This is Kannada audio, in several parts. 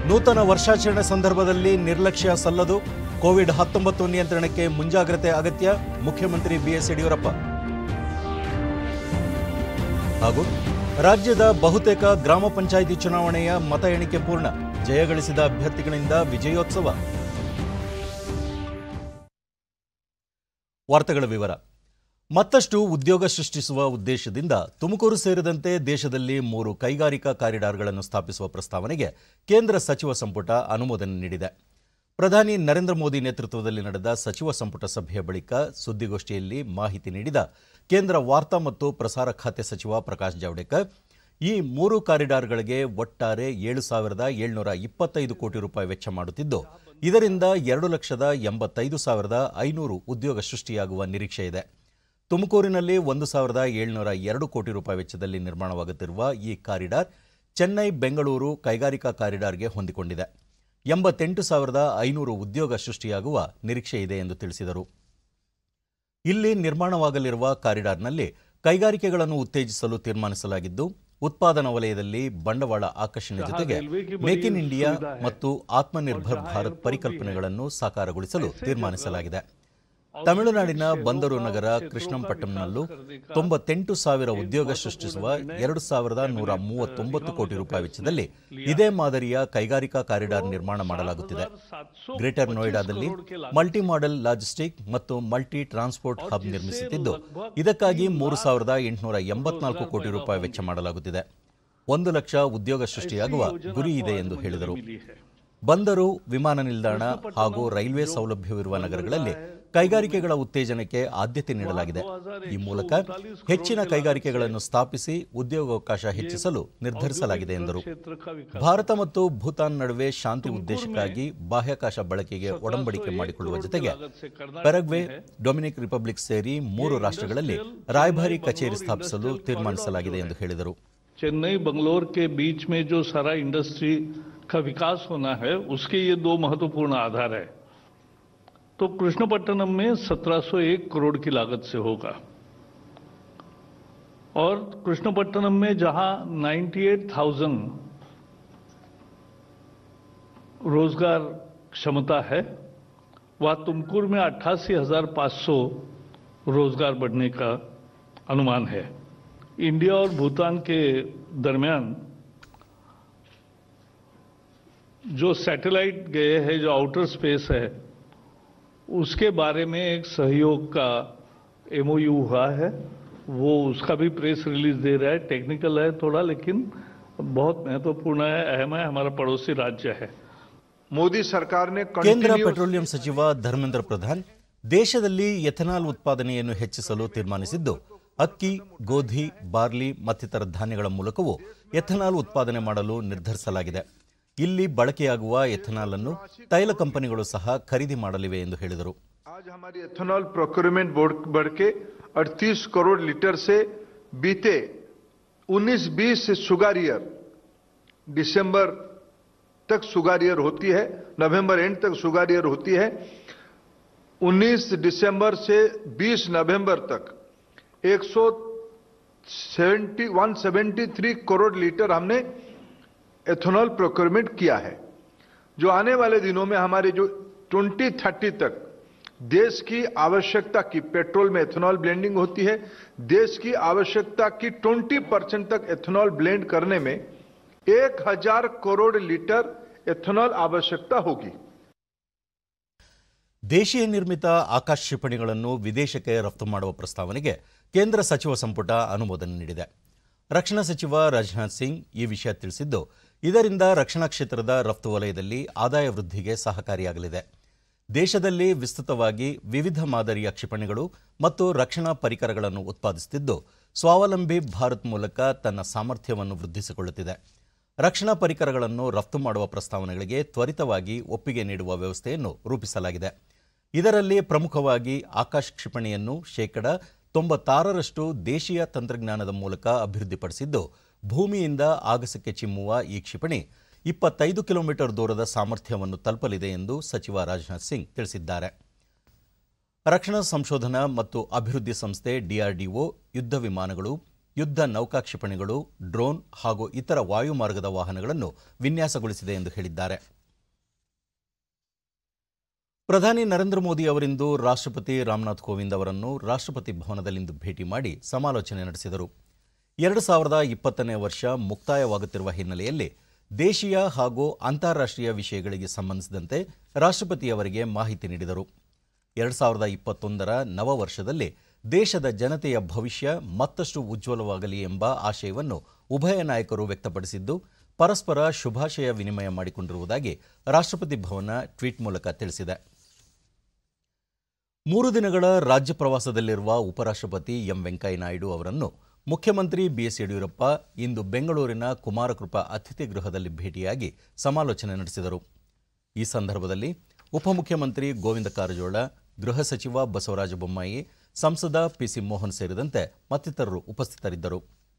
ನೂತನ ವರ್ಷಾಚರಣೆ ಸಂದರ್ಭದಲ್ಲಿ ನಿರ್ಲಕ್ಷ್ಯ ಸಲ್ಲದು ಕೋವಿಡ್ ಹತ್ತೊಂಬತ್ತು ನಿಯಂತ್ರಣಕ್ಕೆ ಮುಂಜಾಗ್ರತೆ ಅಗತ್ಯ ಮುಖ್ಯಮಂತ್ರಿ ಬಿಎಸ್ ಯಡಿಯೂರಪ್ಪ ಹಾಗೂ ರಾಜ್ಯದ ಬಹುತೇಕ ಗ್ರಾಮ ಪಂಚಾಯಿತಿ ಚುನಾವಣೆಯ ಮತ ಎಣಿಕೆ ಪೂರ್ಣ ಜಯಗಳಿಸಿದ ಅಭ್ಯರ್ಥಿಗಳಿಂದ ವಿಜಯೋತ್ಸವ ವಾರ್ತೆಗಳ ವಿವರ ಮತ್ತಷ್ಟು ಉದ್ಯೋಗ ಸೃಷ್ಟಿಸುವ ಉದ್ದೇಶದಿಂದ ತುಮಕೂರು ಸೇರಿದಂತೆ ದೇಶದಲ್ಲಿ ಮೂರು ಕೈಗಾರಿಕಾ ಕಾರಿಡಾರ್ಗಳನ್ನು ಸ್ಥಾಪಿಸುವ ಪ್ರಸ್ತಾವನೆಗೆ ಕೇಂದ್ರ ಸಚಿವ ಸಂಪುಟ ಅನುಮೋದನೆ ನೀಡಿದೆ ಪ್ರಧಾನಿ ನರೇಂದ್ರ ಮೋದಿ ನೇತೃತ್ವದಲ್ಲಿ ನಡೆದ ಸಚಿವ ಸಂಪುಟ ಸಭೆಯ ಬಳಿಕ ಸುದ್ದಿಗೋಷ್ಠಿಯಲ್ಲಿ ಮಾಹಿತಿ ನೀಡಿದ ಕೇಂದ್ರ ವಾರ್ತಾ ಮತ್ತು ಪ್ರಸಾರ ಖಾತೆ ಸಚಿವ ಪ್ರಕಾಶ್ ಜಾವಡೇಕರ್ ಈ ಮೂರು ಕಾರಿಡಾರ್ಗಳಿಗೆ ಒಟ್ಟಾರೆ ಏಳು ಸಾವಿರದ ಏಳ್ನೂರ ಇಪ್ಪತ್ತೈದು ಕೋಟಿ ರೂಪಾಯಿ ವೆಚ್ಚ ಮಾಡುತ್ತಿದ್ದು ಇದರಿಂದ ಎರಡು ಲಕ್ಷದ ಎಂಬತ್ತೈದು ಸಾವಿರದ ಐನೂರು ಉದ್ಯೋಗ ಸೃಷ್ಟಿಯಾಗುವ ನಿರೀಕ್ಷೆ ಇದೆ ತುಮಕೂರಿನಲ್ಲಿ ಒಂದು ಸಾವಿರದ ಏಳ್ನೂರ ಎರಡು ಕೋಟಿ ರೂಪಾಯಿ ವೆಚ್ಚದಲ್ಲಿ ನಿರ್ಮಾಣವಾಗುತ್ತಿರುವ ಈ ಕಾರಿಡಾರ್ ಚೆನ್ನೈ ಬೆಂಗಳೂರು ಕೈಗಾರಿಕಾ ಕಾರಿಡಾರ್ಗೆ ಹೊಂದಿಕೊಂಡಿದೆ ಎಂಬತ್ತೆಂಟು ಸಾವಿರದ ಐನೂರು ಉದ್ಯೋಗ ಸೃಷ್ಟಿಯಾಗುವ ನಿರೀಕ್ಷೆ ಇದೆ ಎಂದು ತಿಳಿಸಿದರು ಇಲ್ಲಿ ನಿರ್ಮಾಣವಾಗಲಿರುವ ಕಾರಿಡಾರ್ನಲ್ಲಿ ಕೈಗಾರಿಕೆಗಳನ್ನು ಉತ್ತೇಜಿಸಲು ತೀರ್ಮಾನಿಸಲಾಗಿದ್ದು ಉತ್ಪಾದನಾ ವಲಯದಲ್ಲಿ ಬಂಡವಾಳ ಆಕರ್ಷಣೆ ಜೊತೆಗೆ ಮೇಕ್ ಇನ್ ಇಂಡಿಯಾ ಮತ್ತು ಆತ್ಮನಿರ್ಭರ್ ಭಾರತ್ ಪರಿಕಲ್ಪನೆಗಳನ್ನು ಸಾಕಾರಗೊಳಿಸಲು ತೀರ್ಮಾನಿಸಲಾಗಿದೆ ತಮಿಳುನಾಡಿನ ಬಂದರು ನಗರ ಕೃಷ್ಣಂಪಟ್ಟಂನಲ್ಲೂ ತೊಂಬತ್ತೆಂಟು ಸಾವಿರ ಉದ್ಯೋಗ ಸೃಷ್ಟಿಸುವ ಎರಡು ಸಾವಿರದ ನೂರ ಮೂವತ್ತೊಂಬತ್ತು ಕೋಟಿ ರೂಪಾಯಿ ವೆಚ್ಚದಲ್ಲಿ ಇದೇ ಮಾದರಿಯ ಕೈಗಾರಿಕಾ ಕಾರಿಡಾರ್ ನಿರ್ಮಾಣ ಮಾಡಲಾಗುತ್ತಿದೆ ಗ್ರೇಟರ್ ನೋಯ್ಡಾದಲ್ಲಿ ಮಲ್ಟಿ ಮಾಡೆಲ್ ಲಾಜಿಸ್ಟಿಕ್ ಮತ್ತು ಮಲ್ಟಿ ಟ್ರಾನ್ಸ್ಪೋರ್ಟ್ ಹಬ್ ನಿರ್ಮಿಸುತ್ತಿದ್ದು ಇದಕ್ಕಾಗಿ ಮೂರು ಸಾವಿರದ ಎಂಟುನೂರ ಎಂಬತ್ನಾಲ್ಕು ಕೋಟಿ ರೂಪಾಯಿ ವೆಚ್ಚ ಮಾಡಲಾಗುತ್ತಿದೆ ಒಂದು ಲಕ್ಷ ಉದ್ಯೋಗ ಸೃಷ್ಟಿಯಾಗುವ ಗುರಿ ಇದೆ ಎಂದು ಹೇಳಿದರು ಬಂದರು ವಿಮಾನ ನಿಲ್ದಾಣ ಹಾಗೂ ರೈಲ್ವೆ ಸೌಲಭ್ಯವಿರುವ ನಗರಗಳಲ್ಲಿ ಕೈಗಾರಿಕೆಗಳ ಉತ್ತೇಜನಕ್ಕೆ ಆದ್ಯತೆ ನೀಡಲಾಗಿದೆ ಈ ಮೂಲಕ ಹೆಚ್ಚಿನ ಕೈಗಾರಿಕೆಗಳನ್ನು ಸ್ಥಾಪಿಸಿ ಉದ್ಯೋಗಾವಕಾಶ ಹೆಚ್ಚಿಸಲು ನಿರ್ಧರಿಸಲಾಗಿದೆ ಎಂದರು ಭಾರತ ಮತ್ತು ಭೂತಾನ್ ನಡುವೆ ಶಾಂತಿ ಉದ್ದೇಶಕ್ಕಾಗಿ ಬಾಹ್ಯಾಕಾಶ ಬಳಕೆಗೆ ಒಡಂಬಡಿಕೆ ಮಾಡಿಕೊಳ್ಳುವ ಜೊತೆಗೆ ಪೆರಗ್ವೆ ಡೊಮಿನಿಕ್ ರಿಪಬ್ಲಿಕ್ ಸೇರಿ ಮೂರು ರಾಷ್ಟ್ರಗಳಲ್ಲಿ ರಾಯಭಾರಿ ಕಚೇರಿ ಸ್ಥಾಪಿಸಲು ತೀರ್ಮಾನಿಸಲಾಗಿದೆ ಎಂದು ಹೇಳಿದರು चेन्नई बंगलोर के बीच में जो सारा इंडस्ट्री का विकास होना है उसके ये दो महत्वपूर्ण आधार है तो कृष्णपट्टनम में 1701 करोड़ की लागत से होगा और कृष्णपट्टनम में जहां 98,000 रोजगार क्षमता है वह तुमकुर में 88,500 रोजगार बढ़ने का अनुमान है इंडिया और भूटान के दरमियान जो सैटेलाइट गए हैं जो आउटर स्पेस है उसके बारे में एक सहयोग का एमओयू हुआ है वो उसका भी प्रेस रिलीज दे रहा है टेक्निकल है थोड़ा लेकिन बहुत महत्वपूर्ण है अहम है हमारा पड़ोसी राज्य है मोदी सरकार ने ಕೇಂದ್ರ कंटिन्यू ಪೆಟ್ರೋಲಿಯಂ ಸಚಿವ ಧರ್ಮೇಂದ್ರ ಪ್ರಧಾನ್ ದೇಶದಲ್ಲಿ ಎಥನಾಲ್ ಉತ್ಪಾದನೆಯನ್ನು ಹೆಚ್ಚಿಸಲು ತೀರ್ಮಾನಿಸಿದ್ದು ಅಕ್ಕಿ ಗೋಧಿ ಬಾರ್ಲಿ ಮತ್ತಿತರ ಧಾನ್ಯಗಳ ಮೂಲಕವೂ ಎಥನಾಲ್ ಉತ್ಪಾದನೆ ಮಾಡಲು ನಿರ್ಧರಿಸಲಾಗಿದೆ ಇಲ್ಲಿ ಬಳಕೆಯಾಗುವ ಎಥನಾಲ್ ಅನ್ನು ತೈಲ ಕಂಪನಿಗಳು ಸಹ ಖರೀದಿ ಮಾಡಲಿವೆ ಎಂದು ಹೇಳಿದರು आज हमारी एथेनॉल प्रोक्योरमेंट बोर्ड बढ़ के 38 करोड़ लीटर से बीते 19-20 से शुगर ईयर दिसंबर तक शुगर ईयर होती है नवंबर एंड तक शुगर ईयर होती है 19 दिसंबर से 20 नवंबर तक 170 173 करोड़ लीटर हमने एथेनॉल प्रोक्योरमेंट किया है जो आने वाले दिनों में हमारे जो 2030 तक देश की आवश्यकता की पेट्रोल में एथेनॉल ब्लेंडिंग होती है देश की आवश्यकता की 20 परसेंट तक एथेनॉल ब्लेंड करने में 1000 करोड़ लीटर एथेनॉल आवश्यकता होगी ದೇಶೀಯ ನಿರ್ಮಿತ ಆಕಾಶ ಕ್ಷಿಪಣಿಗಳನ್ನು ವಿದೇಶಕ್ಕೆ ರಫ್ತು ಮಾಡುವ ಪ್ರಸ್ತಾವನೆಗೆ ಕೇಂದ್ರ ಸಚಿವ ಸಂಪುಟ ಅನುಮೋದನೆ ನೀಡಿದೆ ರಕ್ಷಣಾ ಸಚಿವ ರಾಜನಾಥ್ ಸಿಂಗ್ ಈ ವಿಷಯ ತಿಳಿಸಿದ್ದು ಇದರಿಂದ ರಕ್ಷಣಾ ಕ್ಷೇತ್ರದ ರಫ್ತು ವಲಯದಲ್ಲಿ ಆದಾಯ ವೃದ್ಧಿಗೆ ಸಹಕಾರಿಯಾಗಲಿದೆ ದೇಶದಲ್ಲಿ ವಿಸ್ತೃತವಾಗಿ ವಿವಿಧ ಮಾದರಿಯ ಕ್ಷಿಪಣಿಗಳು ಮತ್ತು ರಕ್ಷಣಾ ಪರಿಕರಗಳನ್ನು ಉತ್ಪಾದಿಸುತ್ತಿದ್ದು ಸ್ವಾವಲಂಬಿ ಭಾರತ್ ಮೂಲಕ ತನ್ನ ಸಾಮರ್ಥ್ಯವನ್ನು ವೃದ್ಧಿಸಿಕೊಳ್ಳುತ್ತಿದೆ ರಕ್ಷಣಾ ಪರಿಕರಗಳನ್ನು ರಫ್ತು ಮಾಡುವ ಪ್ರಸ್ತಾವನೆಗಳಿಗೆ ತ್ವರಿತವಾಗಿ ಒಪ್ಪಿಗೆ ನೀಡುವ ವ್ಯವಸ್ಥೆಯನ್ನು ರೂಪಿಸಲಾಗಿದೆ ಇದರಲ್ಲಿ ಪ್ರಮುಖವಾಗಿ ಆಕಾಶ್ ಕ್ಷಿಪಣಿಯನ್ನು ಶೇಕಡ ತೊಂಬತ್ತಾರರಷ್ಟು ದೇಶೀಯ ತಂತ್ರಜ್ಞಾನದ ಮೂಲಕ ಅಭಿವೃದ್ಧಿಪಡಿಸಿದ್ದು ಭೂಮಿಯಿಂದ ಆಗಸಕ್ಕೆ ಚಿಮ್ಮುವ ಈ ಕ್ಷಿಪಣಿ ಇಪ್ಪತ್ತೈದು ಕಿಲೋಮೀಟರ್ ದೂರದ ಸಾಮರ್ಥ್ಯವನ್ನು ತಲುಪಲಿದೆ ಎಂದು ಸಚಿವ ರಾಜನಾಥ್ ಸಿಂಗ್ ತಿಳಿಸಿದ್ದಾರೆ ರಕ್ಷಣಾ ಸಂಶೋಧನಾ ಮತ್ತು ಅಭಿವೃದ್ಧಿ ಸಂಸ್ಥೆ ಡಿಆರ್ಡಿಒ ಯುದ್ಧ ವಿಮಾನಗಳು ಯುದ್ಧ ನೌಕಾ ಕ್ಷಿಪಣಿಗಳು ಡ್ರೋನ್ ಹಾಗೂ ಇತರ ವಾಯುಮಾರ್ಗದ ವಾಹನಗಳನ್ನು ವಿನ್ಯಾಸಗೊಳಿಸಿದೆ ಎಂದು ಹೇಳಿದ್ದಾರೆ ಪ್ರಧಾನಿ ನರೇಂದ್ರ ಮೋದಿ ಅವರಿಂದು ರಾಷ್ಟ್ರಪತಿ ರಾಮನಾಥ್ ಕೋವಿಂದ್ ಅವರನ್ನು ರಾಷ್ಟ್ರಪತಿ ಭವನದಲ್ಲಿಂದು ಭೇಟಿ ಮಾಡಿ ಸಮಾಲೋಚನೆ ನಡೆಸಿದರು ಎರಡು ಸಾವಿರದ ಇಪ್ಪತ್ತನೇ ವರ್ಷ ಮುಕ್ತಾಯವಾಗುತ್ತಿರುವ ಹಿನ್ನೆಲೆಯಲ್ಲಿ ದೇಶೀಯ ಹಾಗೂ ಅಂತಾರಾಷ್ಟ್ರೀಯ ವಿಷಯಗಳಿಗೆ ಸಂಬಂಧಿಸಿದಂತೆ ರಾಷ್ಟ್ರಪತಿಯವರಿಗೆ ಮಾಹಿತಿ ನೀಡಿದರು ಎರಡು ಸಾವಿರದ ಇಪ್ಪತ್ತೊಂದರ ನವ ವರ್ಷದಲ್ಲಿ ದೇಶದ ಜನತೆಯ ಭವಿಷ್ಯ ಮತ್ತಷ್ಟು ಉಜ್ವಲವಾಗಲಿ ಎಂಬ ಆಶಯವನ್ನು ಉಭಯ ನಾಯಕರು ವ್ಯಕ್ತಪಡಿಸಿದ್ದು ಪರಸ್ಪರ ಶುಭಾಶಯ ವಿನಿಮಯ ಮಾಡಿಕೊಂಡಿರುವುದಾಗಿ ರಾಷ್ಟ್ರಪತಿ ಭವನ ಟ್ವೀಟ್ ಮೂಲಕ ತಿಳಿಸಿದೆ ಮೂರು ದಿನಗಳ ರಾಜ್ಯ ಪ್ರವಾಸದಲ್ಲಿರುವ ಉಪರಾಷ್ಟ್ರಪತಿ ಎಂ ವೆಂಕಯ್ಯನಾಯ್ಡು ಅವರನ್ನು ಮುಖ್ಯಮಂತ್ರಿ ಬಿಎಸ್ ಯಡಿಯೂರಪ್ಪ ಇಂದು ಬೆಂಗಳೂರಿನ ಕುಮಾರಕೃಪಾ ಅತಿಥಿ ಗೃಹದಲ್ಲಿ ಭೇಟಿಯಾಗಿ ಸಮಾಲೋಚನೆ ನಡೆಸಿದರು ಈ ಸಂದರ್ಭದಲ್ಲಿ ಉಪಮುಖ್ಯಮಂತ್ರಿ ಗೋವಿಂದ ಕಾರಜೋಳ ಗೃಹ ಸಚಿವ ಬಸವರಾಜ ಬೊಮ್ಮಾಯಿ ಸಂಸದ ಪಿಸಿ ಮೋಹನ್ ಸೇರಿದಂತೆ ಮತ್ತಿತರರು ಉಪಸ್ಥಿತರಿದ್ದರು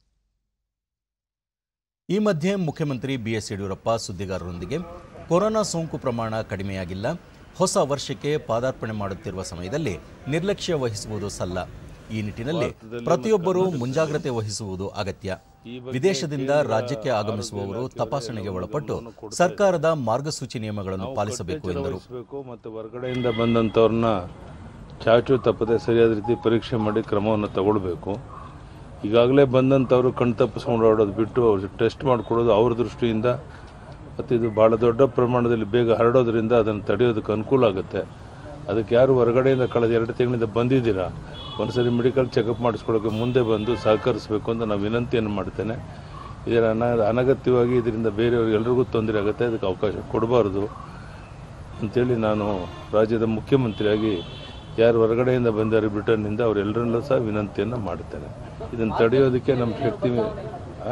ಈ ಮಧ್ಯೆ ಮುಖ್ಯಮಂತ್ರಿ ಬಿಎಸ್ ಯಡಿಯೂರಪ್ಪ ಸುದ್ದಿಗಾರರೊಂದಿಗೆ ಕೊರೋನಾ ಸೋಂಕು ಪ್ರಮಾಣ ಕಡಿಮೆಯಾಗಿಲ್ಲ ಹೊಸ ವರ್ಷಕ್ಕೆ ಪಾದಾರ್ಪಣೆ ಮಾಡುತ್ತಿರುವ ಸಮಯದಲ್ಲಿ ನಿರ್ಲಕ್ಷ್ಯ ವಹಿಸುವುದು ಸಲ್ಲ ಈ ನಿಟ್ಟಿನಲ್ಲಿ ಪ್ರತಿಯೊಬ್ಬರೂ ಮುಂಜಾಗ್ರತೆ ವಹಿಸುವುದು ಅಗತ್ಯ ವಿದೇಶದಿಂದ ರಾಜ್ಯಕ್ಕೆ ಆಗಮಿಸುವವರು ತಪಾಸಣೆಗೆ ಒಳಪಟ್ಟು ಸರ್ಕಾರದ ಮಾರ್ಗಸೂಚಿ ನಿಯಮಗಳನ್ನು ಪಾಲಿಸಬೇಕು ಎಂದರು ವಹಿಸಬೇಕು ಮತ್ತು ಹೊರಗಡೆಯಿಂದ ಬಂದಂಥವ್ರನ್ನ ಚಾಚು ತಪ್ಪದೆ ಸರಿಯಾದ ರೀತಿ ಪರೀಕ್ಷೆ ಮಾಡಿ ಕ್ರಮವನ್ನು ತಗೊಳ್ಬೇಕು ಈಗಾಗಲೇ ಬಂದಂಥವ್ರು ಕಣ್ ತಪ್ಪಿಸ್ಕೊಂಡು ಓಡೋದು ಬಿಟ್ಟು ಅವ್ರು ಟೆಸ್ಟ್ ಮಾಡಿಕೊಡೋದು ಅವ್ರ ದೃಷ್ಟಿಯಿಂದ ಮತ್ತು ಇದು ಭಾಳ ದೊಡ್ಡ ಪ್ರಮಾಣದಲ್ಲಿ ಬೇಗ ಹರಡೋದ್ರಿಂದ ಅದನ್ನು ತಡೆಯೋದಕ್ಕೆ ಅನುಕೂಲ ಆಗುತ್ತೆ ಅದಕ್ಕೆ ಯಾರು ಹೊರಗಡೆಯಿಂದ ಕಳೆದ ಎರಡು ತಿಂಗಳಿಂದ ಬಂದಿದ್ದೀರಾ ಒಂದ್ಸರಿ ಮೆಡಿಕಲ್ ಚೆಕಪ್ ಮಾಡಿಸ್ಕೊಳ್ಳೋಕೆ ಮುಂದೆ ಬಂದು ಸಹಕರಿಸಬೇಕು ಅಂತ ನಾವು ವಿನಂತಿಯನ್ನು ಮಾಡ್ತೇನೆ ಇದರ ಅನ ಅನಗತ್ಯವಾಗಿ ಇದರಿಂದ ಬೇರೆಯವ್ರಿಗೆ ಎಲ್ರಿಗೂ ತೊಂದರೆ ಆಗುತ್ತೆ ಅದಕ್ಕೆ ಅವಕಾಶ ಕೊಡಬಾರ್ದು ಅಂತೇಳಿ ನಾನು ರಾಜ್ಯದ ಮುಖ್ಯಮಂತ್ರಿಯಾಗಿ ಯಾರು ಹೊರಗಡೆಯಿಂದ ಬಂದಾರೆ ಬ್ರಿಟನ್ನಿಂದ ಅವರೆಲ್ಲರನ್ನೂ ಸಹ ವಿನಂತಿಯನ್ನು ಮಾಡ್ತೇನೆ ಇದನ್ನು ತಡೆಯೋದಕ್ಕೆ ನಮ್ಮ ಶಕ್ತಿ ಮೀ- ಆ?